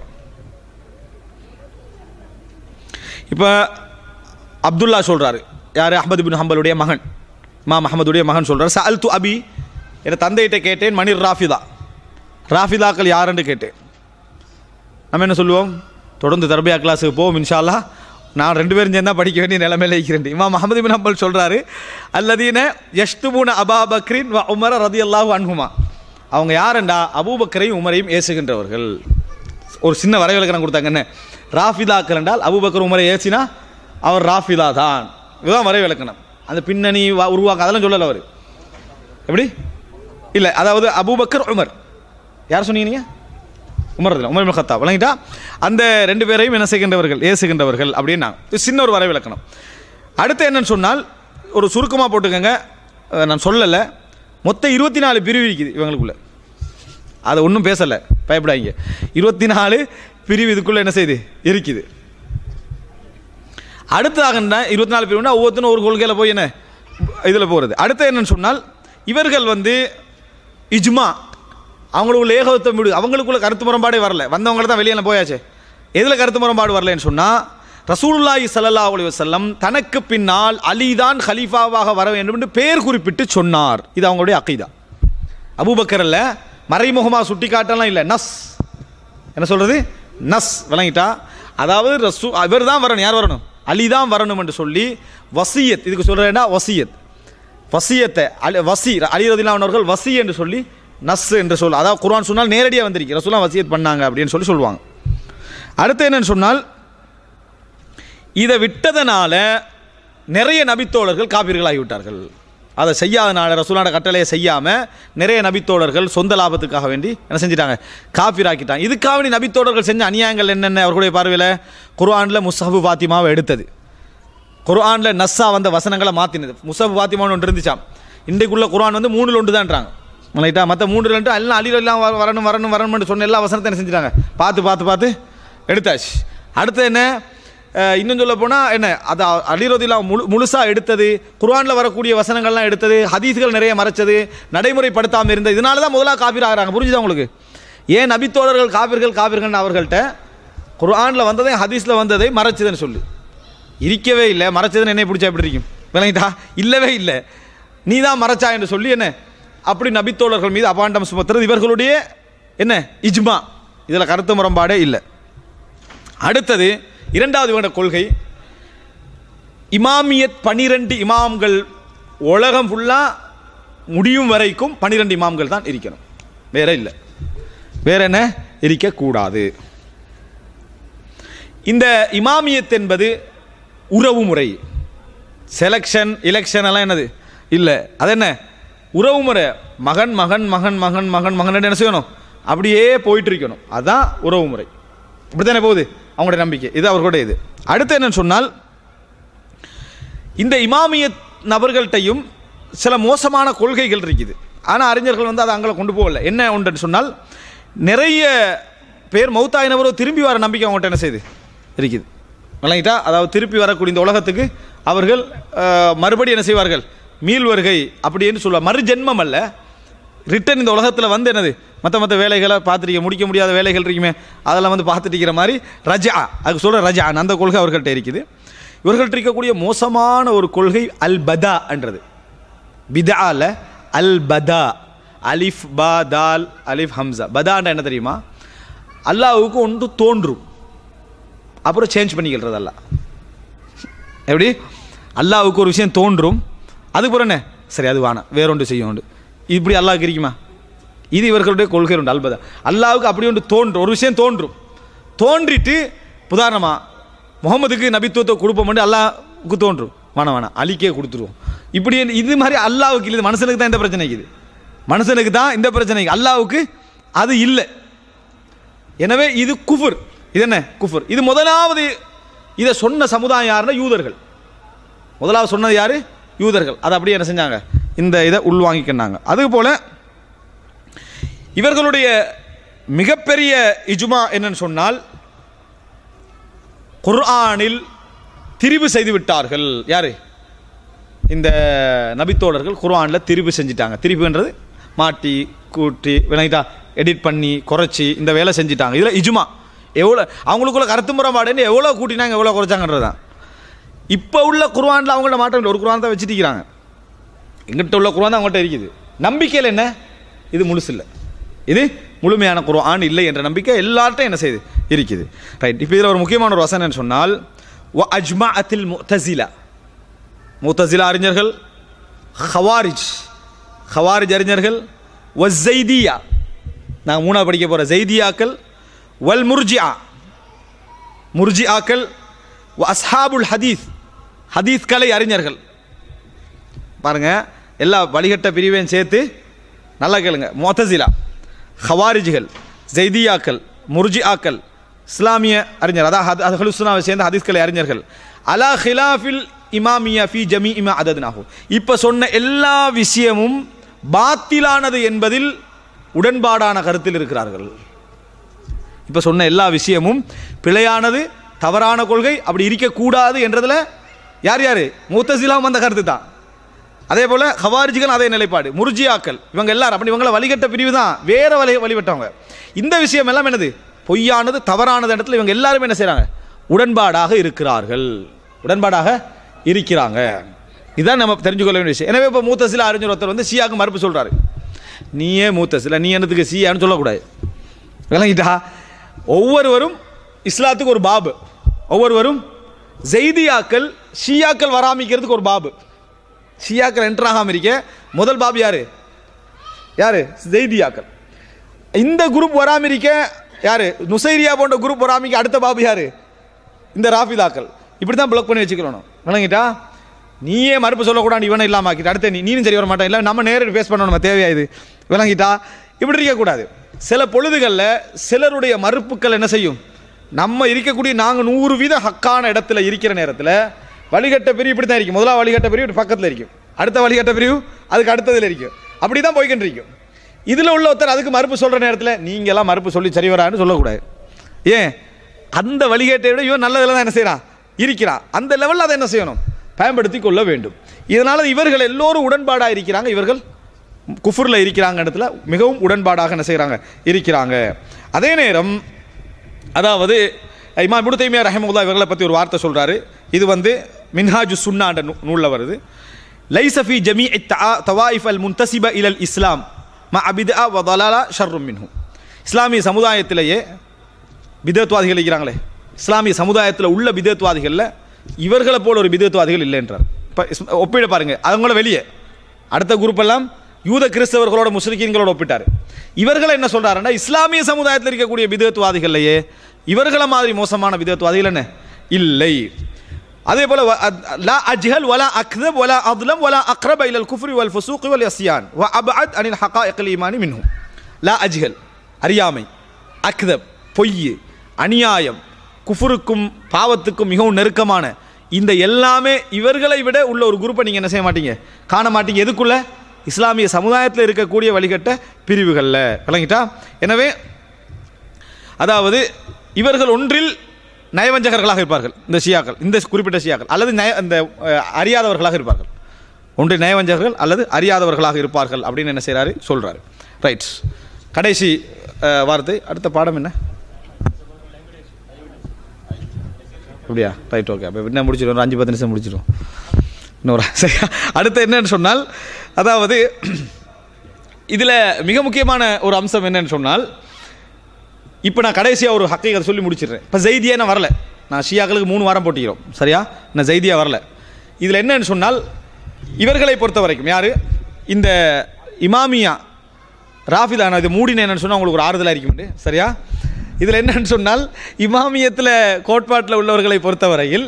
இப்போ அப்துல்லா சொல்றாரு யார் அஹ்மது பின் ஹம்பலுடைய மகன் இமாம் அஹமதுடைய மகன் சொல்றாரு சஅல் து அபி என் தந்தையிட்ட கேட்டேன் மணிர் ராஃபிதா ராஃபிதாக்கள் யாருன்னு கேட்டேன் நம்ம என்ன சொல்லுவோம் தொடர்ந்து தர்பியா கிளாஸுக்கு போவோம் இன்ஷா அல்லாஹ் நான் ரெண்டு பேரும் சேர்ந்தா படிக்க வேண்டிய நிலைமையில இருக்கிறேன் இமாம் அஹமது பின் ஹம்பல் சொல்றாரு அல்லதீன யஷ்துபூன அபா பக்ரின் வ உமர ரதி அல்லாஹு அன்ஹுமா அவங்க யாருண்டா அபூபக்கரையும் உமரையும் ஏசுகின்றவர்கள் ஒரு சின்ன வரைவிலக்கணம் கொடுத்தாங்க என்ன ராஃபிதாக்கள் என்றால் அபூபக்கர் உமரை ஏசினா அவர் ராஃபிதா தான் இதுதான் வரைவிலக்கணம் அந்த பின்னணி வ- உருவாக்க அதெல்லாம் சொல்லல அவர் எப்படி இல்லை அதாவது அபூபக்கர் உமர் யார் சொன்னீங்க நீங்க உமர் ரலியல்லாஹு உமர் இப்னு கத்தாப் விளங்கிட்டா அந்த ரெண்டு பேரையும் என்ன செய்கின்றவர்கள் ஏசுகின்றவர்கள் அப்படின்னா இது சின்ன ஒரு வரைவிலக்கணம் அடுத்து என்னன்னு சொன்னால் ஒரு சுருக்கமாக போட்டுக்கோங்க அஹ் நான் சொல்லலை மொத்தம் இருபத்தி நாலு பிரிவு இருக்குது இவங்களுக்குள்ள அதை ஒன்றும் பேசலை பயப்படாதீங்க இருபத்தி நாலு பிரிவு இதுக்குள்ளே என்ன செய்யுது இருக்குது அடுத்ததாக என்ன இருபத்தி நாலு பிரிவுனா ஒவ்வொருத்தரும் ஒரு கொள்கையில் போய் என்ன இதில் போகிறது அடுத்து என்னன்னு சொன்னால் இவர்கள் வந்து இஜ்மா அவங்களுக்குள்ள ஏகத்துவம் விடு அவங்களுக்குள்ள கருத்து முரண்பாடே வரல வந்தவங்கள தான் வெளியே போயாச்சு எதில் கருத்து முரண்பாடு வரலன்னு சொன்னால் ரசூலுல்லாஹி ஸல்லல்லாஹு அலைஹி வஸல்லம் தனக்கு பின்னால் அலிதான் ஹலீஃபாவாக வர வேண்டும் என்று பேர் குறிப்பிட்டு சொன்னார் இது அவங்களுடைய அக்கீதா அபூபக்கர் அல்ல மறைமுகமாக சுட்டி காட்டலாம் இல்லை நஸ் என்ன சொல்றது நஸ் விளங்கிட்டா அதாவது ரசூ இவர் தான் வரணும் யார் வரணும் அலி தான் வரணும் என்று சொல்லி வசியத் இதுக்கு சொல்றேன்னா வசியத் வசியத்தை அலி வசி அலி ரதிலான் அவர்கள் வசி என்று சொல்லி நஸ் என்று சொல் அதாவது குர்ஆன் சொன்னால் நேரடியாக வந்திருக்கு ரசூலா வசியத் பண்ணாங்க அப்படின்னு சொல்லி சொல்லுவாங்க அடுத்து என்னன்னு சொன்னால் இதை விட்டதனால நிறைய நபித்தோழர்கள் காப்பீர்களாகி விட்டார்கள் அதை செய்யாதனால ரசூலான கட்டளையை செய்யாமல் நிறைய நபித்தோழர்கள் சொந்த லாபத்துக்காக வேண்டி என்ன செஞ்சிட்டாங்க காப்பீராக்கிட்டாங்க இதுக்காக வேண்டி நபித்தோழர்கள் செஞ்ச அநியாயங்கள் என்னென்ன அவர்களுடைய பார்வையில் குர்ஆனில் முஸ்ஹபு பாத்திமாவை எடுத்தது குர்ஆனில் நஸ்ஸா வந்த வசனங்களை மாற்றினது முஸ்ஹபு பாத்திமான்னு ஒன்று இருந்துச்சாம் இன்றைக்குள்ள குர்ஆன் வந்து மூணில் ஒன்று தான்றாங்க ரைட்டா மற்ற மூன்று ரெண்டு எல்லாம் அழில எல்லாம் வ- வரணும் வரணும் வரணும்னு சொன்ன எல்லா வசனத்தை என்ன செஞ்சிட்டாங்க பார்த்து பார்த்து பார்த்து எடுத்தாச்சு அடுத்து என்ன அஹ், இன்னும் சொல்ல போனால் என்ன அது அலிரோதிலாம் முழு முழுசாக எடுத்தது குர்ஆனில் வரக்கூடிய வசனங்கள்லாம் எடுத்தது ஹதீஸ்கள் நிறைய மறைச்சது நடைமுறைப்படுத்தாமல் இருந்தது இதனால தான் முதலாக காப்பீர் ஆகிறாங்க புரிஞ்சுதா உங்களுக்கு ஏன் நபித்தோழர்கள் காப்பீர்கள் காப்பீர்கள் அவர்கள்ட்ட குர்ஆனில் வந்ததை ஹதீஸில் வந்ததை மறைச்சதுன்னு சொல்லி இருக்கவே இல்லை மறைச்சதுன்னு என்னை பிடிச்சா எப்படி இருக்கும் விளங்கிட்டா இல்லவே இல்லை நீ தான் மறைச்சா என்று சொல்லி என்ன அப்படி நபித்தோழர்கள் மீது அபாண்டம் சுமத்துறது இவர்களுடைய என்ன இஜ்மா இதில் கருத்து முரண்பாடே இல்லை அடுத்தது இரண்டாவது இவங்க கொள்கை இமாமியத் பனிரெண்டு இமாம்கள் உலகம் ஃபுல்லாக முடியும் வரைக்கும் பனிரெண்டு இமாம்கள் தான் இருக்கணும் வேற இல்லை வேற என்ன இருக்கக்கூடாது இந்த இமாமியத் என்பது உறவு முறை செலெக்ஷன் எலெக்ஷன் எல்லாம் என்னது இல்லை அது என்ன உறவு முறை மகன் மகன் மகன் மகன் மகன் மகன் என்ன செய்யணும் அப்படியே போயிட்டு இருக்கணும் அதுதான் உறவு முறை இப்படித்தானே போகுது அவங்களுடைய நம்பிக்கை இது அவர்களுடைய இது அடுத்து என்னன்னு சொன்னால் இந்த இமாமியத் நபர்கள்ட்டையும் சில மோசமான கொள்கைகள் இருக்குது ஆனால் அறிஞர்கள் வந்து அதை அங்கே கொண்டு போகல என்ன ஒன்றுன்னு சொன்னால் நிறைய பேர் மௌத்தாயினவரோ திரும்பி வர நம்பிக்கை அவங்கள்ட்ட என்ன செய்யுது இருக்குது விளங்கிட்டா அதாவது திருப்பி வரக்கூடிய இந்த உலகத்துக்கு அவர்கள் அஹ், மறுபடி என்ன செய்வார்கள் மீள் வருகை அப்படின்னு சொல்லுவார் மறு ஜென்மம் அல்ல ரிட்டன் இந்த உலகத்தில் வந்து என்னது மற்ற மற்ற வேலைகளை பார்த்துருக்க முடிக்க முடியாத வேலைகள் இருக்குமே அதெல்லாம் வந்து பார்த்துட்டு இருக்கிற மாதிரி ரஜா அதுக்கு சொல்கிற ரஜா அந்த கொள்கை அவர்கள்ட்ட இருக்குது இவர்கள்ட்ட இருக்கக்கூடிய மோசமான ஒரு கொள்கை அல் பதா என்றது பிதால அல் பதா அலிஃப் பா தால் அலிஃப் ஹம்சா பதான்ற என்ன தெரியுமா அல்லாஹ்வுக்கு ஒன்று தோன்றும் அப்புறம் சேஞ்ச் பண்ணிக்கிறது அல்லாஹ் எப்படி அல்லாஹ்வுக்கு ஒரு விஷயம் தோன்றும் அதுக்கப்புறம் என்ன சரி அது வேணாம் வேறொன்று செய்யும் உண்டு இப்படி அல்லாஹ்க்கு இருக்குமா இது இவர்களுடைய கொள்கை உண்டு அல்பதா அல்லாஹ்வுக்கு அப்படி ஒன்று தோன்றும் ஒரு விஷயம் தோன்றும் தோன்றிட்டு உதாரணமா முகமதுக்கு நபித்துவத்தை கொடுப்போம் அல்லாஹ்வுக்கு தோன்றும் வேணாம் வேணாம் அலிக்கே கொடுத்துருவோம் இப்படி இது மாதிரி அல்லாஹ்வுக்கு இல்லை மனுஷனுக்கு தான் இந்த பிரச்சனை இருக்குது மனுஷனுக்கு தான் இந்த பிரச்சனை அல்லாஹ்வுக்கு அது இல்லை எனவே இது குஃபுர் இது என்ன குஃபுர் இது முதலாவது இதை சொன்ன சமுதாயம் யாருன்னா யூதர்கள் முதலாவது சொன்னது யாரு யூதர்கள் அதை அப்படியே என்ன செஞ்சாங்க இந்த இதை உள்வாங்கிக்கினாங்க அதுபோல இவர்களுடைய மிகப்பெரிய இஜுமா என்னன்னு சொன்னால் குர்ஆனில் திரிவு செய்து விட்டார்கள் யாரு இந்த நபித்தோழர்கள் குர்ஆனில் திரிவு செஞ்சிட்டாங்க திரிவுன்றது மாட்டி கூட்டி விளங்கிட்டா எடிட் பண்ணி குறைச்சி இந்த வேலை செஞ்சிட்டாங்க இதில் இஜுமா எவ்வளோ அவங்களுக்குள்ள கருத்து முறைப்பாடுன்னு எவ்வளோ கூட்டினாங்க எவ்வளோ குறைச்சாங்கன்றது தான் இப்போ உள்ள குர்ஆனில் அவங்கள்ட்ட மாற்றம் இல்லை ஒரு குர்ஆன் தான் வச்சுட்டு இருக்கிறாங்க எங்கிட்ட உள்ள குர்ஆன் தான் அவங்கள்ட்ட இருக்குது நம்பிக்கையில் என்ன இது முழுசு இல்லை இது முழுமையான குர்ஆன் இல்லை என்ற நம்பிக்கை எல்லார்ட்டும் என்ன செய்யுது இருக்குது ரைட் இப்போ இதில் ஒரு முக்கியமான ஒரு வசனம் சொன்னால் வ அஜ்மா அத்தில் முத்தசிலா முத்தசிலா அறிஞர்கள் ஹவாரிஜ் ஹவாரிஜ் அறிஞர்கள் வ ஜெய்தியா நாங்கள் மூணாவது படிக்க போகிற ஜெய்தியாக்கள் வல் முர்ஜியா முர்ஜியாக்கள் வ அஸ்ஹாபுல் ஹதீஸ் ஹதீஸ் கலை அறிஞர்கள் பாருங்க எல்லா வழிகட்ட பிரிவையும் சேர்த்து நல்லா கேளுங்க மொத்தசிலா ஹவாரிஜிகள் ஜெய்தியாக்கள் முர்ஜிஆக்கள் இஸ்லாமிய அறிஞர் அதான் அது ஹலுஸ்னாவை சேர்ந்த ஹதீஸ்கலை அறிஞர்கள் அலா ஹிலாஃபில் இமாமியா ஃபி ஜமி இமா அதத்னாகும் இப்போ சொன்ன எல்லா விஷயமும் பாத்திலானது என்பதில் உடன்பாடான கருத்தில் இருக்கிறார்கள் இப்போ சொன்ன எல்லா விஷயமும் பிழையானது தவறான கொள்கை அப்படி இருக்கக்கூடாது என்றதில் யார் யார் மூத்தசிலாம் அந்த கருத்து தான் அதே போல் ஹவாரிஜிகள் அதே நிலைப்பாடு முர்ஜியாக்கள் இவங்க எல்லாரும் அப்படி இவங்கள வழிகட்ட பிரிவு தான் வேற வழி வழிபட்டவங்க இந்த விஷயம் எல்லாம் என்னது பொய்யானது தவறானது இடத்துல இவங்க எல்லாரும் என்ன செய்கிறாங்க உடன்பாடாக இருக்கிறார்கள் உடன்பாடாக இருக்கிறாங்க இதுதான் நம்ம தெரிஞ்சுக்கொள்ள வேண்டிய விஷயம் எனவே இப்போ மூத்த சில அறிஞர் ஒருத்தர் வந்து சியாக்கு மறுப்பு சொல்கிறாரு நீயே மூத்த சில நீ என்னத்துக்கு சியான்னு சொல்லக்கூடாது விளங்கிட்டா ஒவ்வொருவரும் இஸ்லாத்துக்கு ஒரு பாபு ஒவ்வொருவரும் ஜெய்தியாக்கள் ஷியாக்கள் வராமிக்கிறதுக்கு ஒரு பாபு ஷியாக்கள் என்டர் ஆகாம இருக்க முதல் பாபு யாரு யாரு ஜெய்தியாக்கள் இந்த குரூப் வராம இருக்க யாரு நுசைரியா போன்ற குரூப் வராமிக்க அடுத்த பாபு யாரு இந்த ராஃபிதாக்கள் இப்படி தான் பிளாக் பண்ணி வச்சுக்கணும் விளங்கிட்டா நீயே மறுப்பு சொல்லக்கூடாது இவனை இல்லாம ஆக்கிட்டு அடுத்த நீ நீனும் சரி வர மாட்டேன் இல்லை நம்ம நேரடி ஃபேஸ் பண்ணணும் நம்ம தேவையா இது விளங்கிட்டா இப்படி இருக்கக்கூடாது சில பொழுதுகளில் சிலருடைய மறுப்புகள் என்ன செய்யும் நம்ம இருக்கக்கூடிய நாங்கள் நூறு வீதம் ஹக்கான இடத்துல இருக்கிற நேரத்தில் வழிகட்ட பிரிவு இப்படி தான் இருக்கும் முதலாவது வழிகட்ட பிரிவு இப்படி பக்கத்தில் இருக்கும் அடுத்த வழிகட்ட பிரிவு அதுக்கு அடுத்ததில் இருக்கும் அப்படி தான் போய்கிட்டு இருக்கும் இதில் உள்ள ஒருத்தர் அதுக்கு மறுப்பு சொல்கிற நேரத்தில் நீங்களாம் மறுப்பு சொல்லி சரி வரான்னு சொல்லக்கூடாது ஏன் அந்த வழிகேட்டை விட இவன் நல்லதில் தான் என்ன செய்கிறான் இருக்கிறான் அந்த லெவலில் அதை என்ன செய்யணும் பயன்படுத்தி கொள்ள வேண்டும் இதனால் இவர்கள் எல்லோரும் உடன்பாடாக இருக்கிறாங்க இவர்கள் குஃபுரில் இருக்கிறாங்க இடத்துல மிகவும் உடன்பாடாக என்ன செய்கிறாங்க இருக்கிறாங்க அதே நேரம் அதாவது இமாம் இப்னு தைமியா ரஹமுல்லா இவர்களை பற்றி ஒரு வார்த்தை சொல்கிறாரு இது வந்து மின்ஹாஜு சுன்னான்ற நூ நூலில் வருது லைசஃபி ஜமீ தவாயிஃப் அல் முன்தசிப இலல் இஸ்லாம் ம அபிதா வ தலாலா ஷர்ரும் மின்ஹும் இஸ்லாமிய சமுதாயத்திலேயே பிதத்வாதிகள் இருக்கிறாங்களே இஸ்லாமிய சமுதாயத்தில் உள்ள பிதத்வாதிகளில் இவர்களை போல ஒரு பிதத்வாதிகள் இல்லை என்றார் இப்போ ஒப்பிட பாருங்க அவங்கள வெளியே அடுத்த குரூப் எல்லாம் யூத கிறிஸ்தவர்களோட முஸ்லிக்கீன்களோட ஒப்பிட்டார் இவர்களை என்ன சொல்றாருன்னா இஸ்லாமிய சமுதாயத்தில் இருக்கக்கூடிய பிதத்துவாதிகள்லையே இவர்களை மாதிரி மோசமான பிதத்துவாதிகள் என்ன இல்லை அதே போல வ- அத்- லா அஜ்ஹல் வலா அக்தப் வலா அத்லம் வலா அக்ரப இலல் குஃப்ரி வல் ஃபுசூக் வல் யஸ்யான் வ அபஅத் அனில் ஹகாயிகள் ஈமானி மின்ஹும் லா அஜ்ஹல் அறியாமை அக்தப் பொய் அநியாயம் குஃபுருக்கும் பாவத்துக்கும் மிகவும் நெருக்கமான இந்த எல்லாமே இவர்களை விட உள்ள ஒரு குரூப்பை நீங்கள் என்ன செய்ய மாட்டீங்க காண மாட்டீங்க எதுக்குள்ள இஸ்லாமிய சமுதாயத்தில் இருக்கக்கூடிய வழிகட்ட பிரிவுகளில் விளங்கிட்டா எனவே அதாவது இவர்கள் ஒன்றில் நயவஞ்சகர்களாக இருப்பார்கள் இந்த ஷியாக்கள் இந்த குறிப்பிட்ட ஷியாக்கள் அல்லது நய இந்த அஹ், அறியாதவர்களாக இருப்பார்கள் ஒன்று நயவஞ்சகர்கள் அல்லது அறியாதவர்களாக இருப்பார்கள் அப்படின்னு என்ன செய்கிறாரு சொல்கிறாரு ரைட் கடைசி அஹ், வார்த்தை அடுத்த பாடம் என்ன அப்படியா ரைட் ஓகே அப்போ என்ன முடிச்சிடும் ஒரு அஞ்சு பத்து நிமிஷம் முடிச்சிடும் இன்னொரு சரியா அடுத்து என்னன்னு சொன்னால் அதாவது இதில் மிக முக்கியமான ஒரு அம்சம் என்னன்னு சொன்னால் இப்போ நான் கடைசியாக ஒரு ஹக்கீகத்தை சொல்லி முடிச்சிடுறேன் இப்போ ஜெய்தியா நான் வரல நான் ஷியாக்களுக்கு மூணு வாரம் போட்டிக்கிறோம் சரியா நான் ஜெய்தியா வரல இதில் என்னன்னு சொன்னால் இவர்களை பொறுத்த வரைக்கும் யார் இந்த இமாமியா ராஃபிதா நான் இது மூடினேன்னு சொன்னால் உங்களுக்கு ஒரு ஆறுதலாக இருக்கும் சரியா இதில் என்னன்னு சொன்னால் இமாமியத்தில் கோட்பாட்டில் உள்ளவர்களை பொறுத்தவரையில்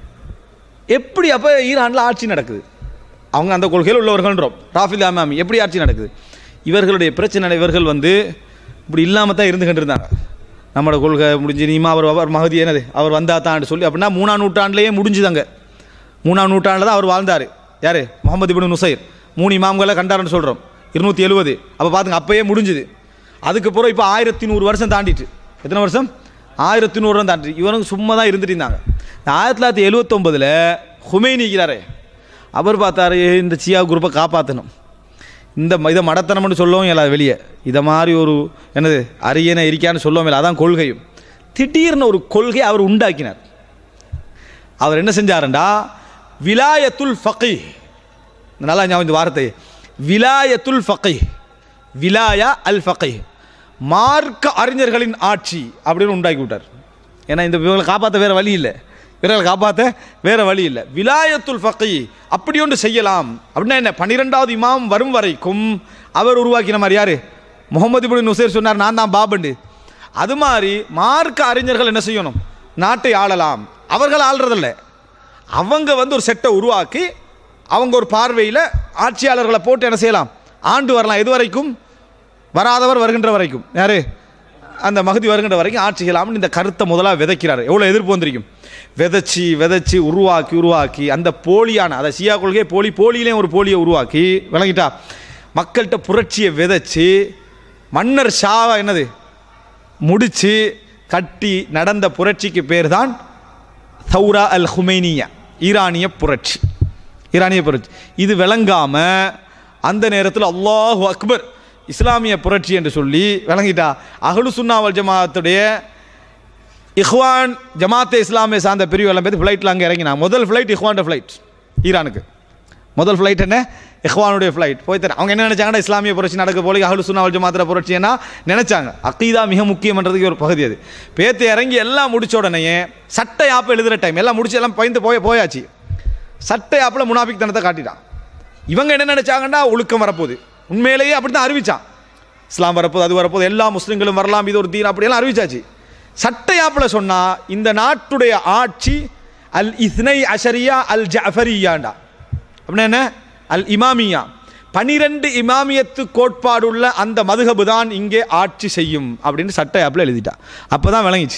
எப்படி அப்போ ஈரானில் ஆட்சி நடக்குது அவங்க அந்த கொள்கையில் உள்ளவர்கள்ன்றோம் ராஃபில் அமாமி எப்படி ஆட்சி நடக்குது இவர்களுடைய பிரச்சனை இவர்கள் வந்து இப்படி இல்லாமல் தான் இருந்துகிட்டு இருந்தாங்க நம்மளோட கொள்கை முடிஞ்சு நீமா அவர் அவர் மகதி என்னது அவர் வந்தா தான் சொல்லி அப்படின்னா மூணாம் நூற்றாண்டுலேயே முடிஞ்சுதாங்க மூணாம் நூற்றாண்டில் தான் அவர் வாழ்ந்தார் யார் முகமது இப்னு நுசைர் மூணு இமாம்களை கண்டாருன்னு சொல்கிறோம் இருநூற்றி எழுபது அப்போ பார்த்துங்க அப்போயே முடிஞ்சுது அதுக்கப்புறம் இப்போ ஆயிரத்தி நூறு வருஷம் தாண்டிட்டு எத்தனை வருஷம் ஆயிரத்தி நூறு வருஷம் தாண்டிட்டு இவனுக்கு சும்மா தான் இருந்துட்டு இருந்தாங்க இந்த ஆயிரத்தி தொள்ளாயிரத்தி எழுவத்தொம்பதில் ஹுமைனிக்கிறாரே அவர் பார்த்தாரு இந்த சியா குரூப்பை காப்பாற்றணும் இந்த ம- இதை மடத்தனம்னு சொல்லவும் இல்லை வெளியே இதை மாதிரி ஒரு என்னது அரியணை இருக்கான்னு சொல்லவும் இல்லை அதான் கொள்கையும் திடீர்னு ஒரு கொள்கை அவர் உண்டாக்கினார் அவர் என்ன செஞ்சாருண்டா விலாயத்துல் ஃபக்கி நல்லா ஞாபகம் இந்த வார்த்தை விலாயத்துல் ஃபக்கி விலாயா அல் ஃபக்கி மார்க்க அறிஞர்களின் ஆட்சி அப்படின்னு உண்டாக்கி விட்டார் ஏன்னா இந்த இவங்களை காப்பாற்ற வேற வழி இல்லை இவர்களை காப்பாற்ற வேற வழி இல்லை விலாயத்துல் ஃபக்கி அப்படி ஒன்று செய்யலாம் அப்படின்னா என்ன பன்னிரெண்டாவது இமாம் வரும் வரைக்கும் அவர் உருவாக்கின மாதிரி யாரு முகமது இப்னு நுசைர் சொன்னார் நான் தான் பாபண்டு அது மாதிரி மார்க்க அறிஞர்கள் என்ன செய்யணும் நாட்டை ஆளலாம் அவர்கள் ஆள்றதில்ல அவங்க வந்து ஒரு செட்டை உருவாக்கி அவங்க ஒரு பார்வையில் ஆட்சியாளர்களை போட்டு என்ன செய்யலாம் ஆண்டு வரலாம் எது வரைக்கும் வராதவர் வருகின்ற வரைக்கும் யாரு அந்த மகதி வருகின்ற வரைக்கும் ஆட்சி செய்யலாம்னு இந்த கருத்தை முதலாக விதைக்கிறார் எவ்வளோ எதிர்ப்பு வந்திருக்கும் விதைச்சி விதைச்சி உருவாக்கி உருவாக்கி அந்த போலியான அதை சியா கொள்கை போலி போலியிலையும் ஒரு போலியை உருவாக்கி விளங்கிட்டா மக்கள்கிட்ட புரட்சியை விதைச்சி மன்னர் ஷாவை என்னது முடிச்சு கட்டி நடந்த புரட்சிக்கு பேர் தான் சௌரா அல் ஹுமைனியா ஈரானிய புரட்சி ஈரானிய புரட்சி இது விளங்காம அந்த நேரத்தில் அல்லாஹு அக்பர் இஸ்லாமிய புரட்சி என்று சொல்லி விளங்கிட்டா அஹ்லு சுன்னாவல் ஜமாத்துடைய இஹ்வான் ஜமாத்தே இஸ்லாமிய சார்ந்த பிரிவு எல்லாம் பேர் ஃப்ளைட்டில் அங்கே இறங்கினாங்க முதல் ஃப்ளைட் இஹ்வான் ஃப்ளைட் ஈரானுக்கு முதல் ஃப்ளைட் என்ன இஹ்வானுடைய ஃப்ளைட் போய் தரேன் அவங்க என்ன நினைச்சாங்கன்னா இஸ்லாமிய புரட்சி நடக்க போல அஹ்லு சுன்னாவல் ஜமாத்தில் புரட்சின்னா நினைச்சாங்க அக்கீதா மிக முக்கியம்ன்றதுக்கு ஒரு பகுதி அது பேத்து இறங்கி எல்லாம் முடிச்ச உடனேயே சட்டை ஆப்பு எழுதுகிற டைம் எல்லாம் முடிச்சு எல்லாம் பயந்து போய் போயாச்சு சட்டை ஆப்பில் முனாபிக் தனத்தை காட்டிட்டான் இவங்க என்ன நினைச்சாங்கன்னா ஒழுக்கம் வரப்போகுது உண்மையிலேயே அப்படி தான் அறிவிச்சான் இஸ்லாம் வரப்போகுது அது வரப்போகுது எல்லா முஸ்லீம்களும் வரலாம் இது ஒரு தீன் அப்படியெல்லாம் அறிவிச்சாச்சு சட்டை ஆப்பில் சொன்னா இந்த நாட்டுடைய ஆட்சி அல் இஸ்னை அஷரியா அல் ஜஃபரியாண்டா அப்படின்னா என்ன அல் இமாமியா பனிரெண்டு இமாமியத்து கோட்பாடுள்ள அந்த மதுகபு தான் இங்கே ஆட்சி செய்யும் அப்படின்னு சட்டை ஆப்பில் எழுதிட்டா அப்போ தான் விளங்கிச்சு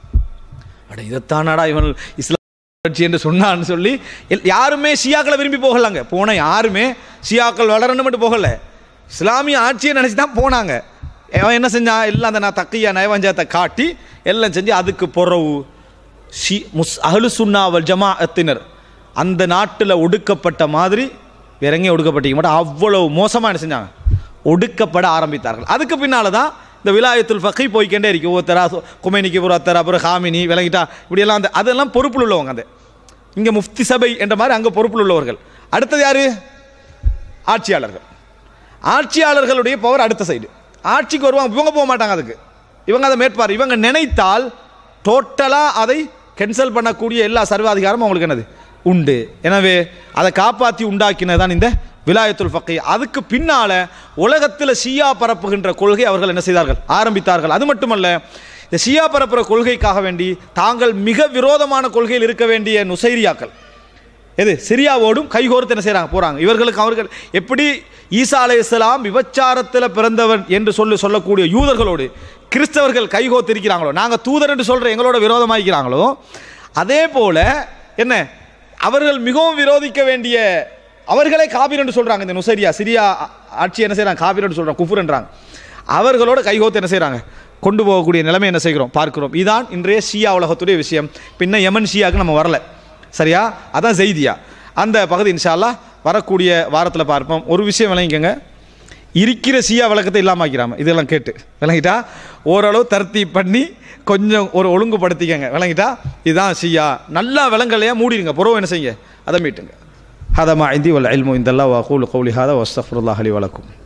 அட இதைத்தானாடா இவன் இஸ்லாம் புரட்சி என்று சொன்னான்னு சொல்லி எல்- யாருமே ஷியாக்களை விரும்பி போகலாங்க போன யாருமே ஷியாக்கள் வளரணும் மட்டும் போகல இஸ்லாமிய ஆட்சியை நினச்சி தான் போனாங்க அவன் என்ன செஞ்சான் எல்லாம் அந்த நான் தக்கையா நயவஞ்சத்தை காட்டி எல்லாம் செஞ்சு அதுக்கு பொறவு ஷி முஸ் அஹ்லு சுன்னாவல் ஜமாஅத்தினர் அந்த நாட்டில் ஒடுக்கப்பட்ட மாதிரி வேற எங்கேயும் ஒடுக்கப்பட்டீங்க மாட்டோம் அவ்வளவு மோசமாக என்ன செஞ்சாங்க ஒடுக்கப்பட ஆரம்பித்தார்கள் அதுக்கு பின்னால் தான் இந்த விலாயத்துல் ஃபக்கி போய்க்கண்டே இருக்கு ஒருத்தரா குமைனிக்கு ஒரு அத்தர் அப்புறம் ஹாமினி விளங்கிட்டா இப்படியெல்லாம் அந்த அதெல்லாம் பொறுப்பில் உள்ளவங்க அந்த இங்கே முஃப்தி சபை என்ற மாதிரி அங்கே பொறுப்பில் உள்ளவர்கள் அடுத்தது யாரு ஆட்சியாளர்கள் ஆட்சியாளர்களுடைய பவர் அடுத்த சைடு ஆட்சிக்கு வருவாங்க இவங்க போக மாட்டாங்க அதுக்கு இவங்க அதை மேற்பார் இவங்க நினைத்தால் டோட்டலாக அதை கேன்சல் பண்ணக்கூடிய எல்லா சர்வாதிகாரமும் அவங்களுக்கு என்னது உண்டு எனவே அதை காப்பாற்றி உண்டாக்கினது தான் இந்த விலாயத்துல் ஃபக்கி அதுக்கு பின்னால உலகத்தில் ஷியா பரப்புகின்ற கொள்கை அவர்கள் என்ன செய்தார்கள் ஆரம்பித்தார்கள் அது மட்டுமல்ல இந்த ஷியா பரப்புகிற கொள்கைக்காக வேண்டி தாங்கள் மிக விரோதமான கொள்கையில் இருக்க வேண்டிய நுசைரியாக்கள் எது சிரியாவோடும் கைகோர்த்து என்ன செய்கிறாங்க போகிறாங்க இவர்களுக்கு அவர்கள் எப்படி ஈசா அலைஹிஸ்ஸலாம் விபச்சாரத்தில் பிறந்தவன் என்று சொல்லி சொல்லக்கூடிய யூதர்களோடு கிறிஸ்தவர்கள் கைகோத்து இருக்கிறாங்களோ நாங்கள் தூதர் என்று சொல்கிற எங்களோட விரோதமாகிறாங்களோ அதே போல என்ன அவர்கள் மிகவும் விரோதிக்க வேண்டிய அவர்களே காபீர் என்று சொல்கிறாங்க இந்த நுசரியா சிரியா ஆட்சி என்ன செய்கிறாங்க காபீர் என்று சொல்கிறாங்க குஃபுர்ன்றாங்க அவர்களோட கைகோத்து என்ன செய்கிறாங்க கொண்டு போகக்கூடிய நிலைமை என்ன செய்கிறோம் பார்க்கிறோம் இதான் இன்றைய ஷியா உலகத்துடைய விஷயம் பின்ன யமன் ஷியாவுக்கு நம்ம வரல சரியா அதான் செய்தியா அந்த பகுதி இன்ஷா அல்லாஹ் வரக்கூடிய வாரத்தில் பார்ப்போம் ஒரு விஷயம் விளங்கிக்கங்க இருக்கிற ஷியா விளக்கத்தை இல்லாமல் ஆக்கிறாம இதெல்லாம் கேட்டு விளங்கிட்டா ஓரளவு தர்த்தி பண்ணி கொஞ்சம் ஒரு ஒழுங்குபடுத்திக்கங்க விளங்கிட்டா இதுதான் ஷியா நல்லா விளங்கலையா மூடிடுங்க புறவு என்ன செய்யுங்க அதை மீட்டுங்க ஹதமா ஐந்தி வல் இல்மு இந்தல்லா வகூல் கௌலி ஹாதா வஸ்தஃபுல்லாஹ் அலி வலக்கும்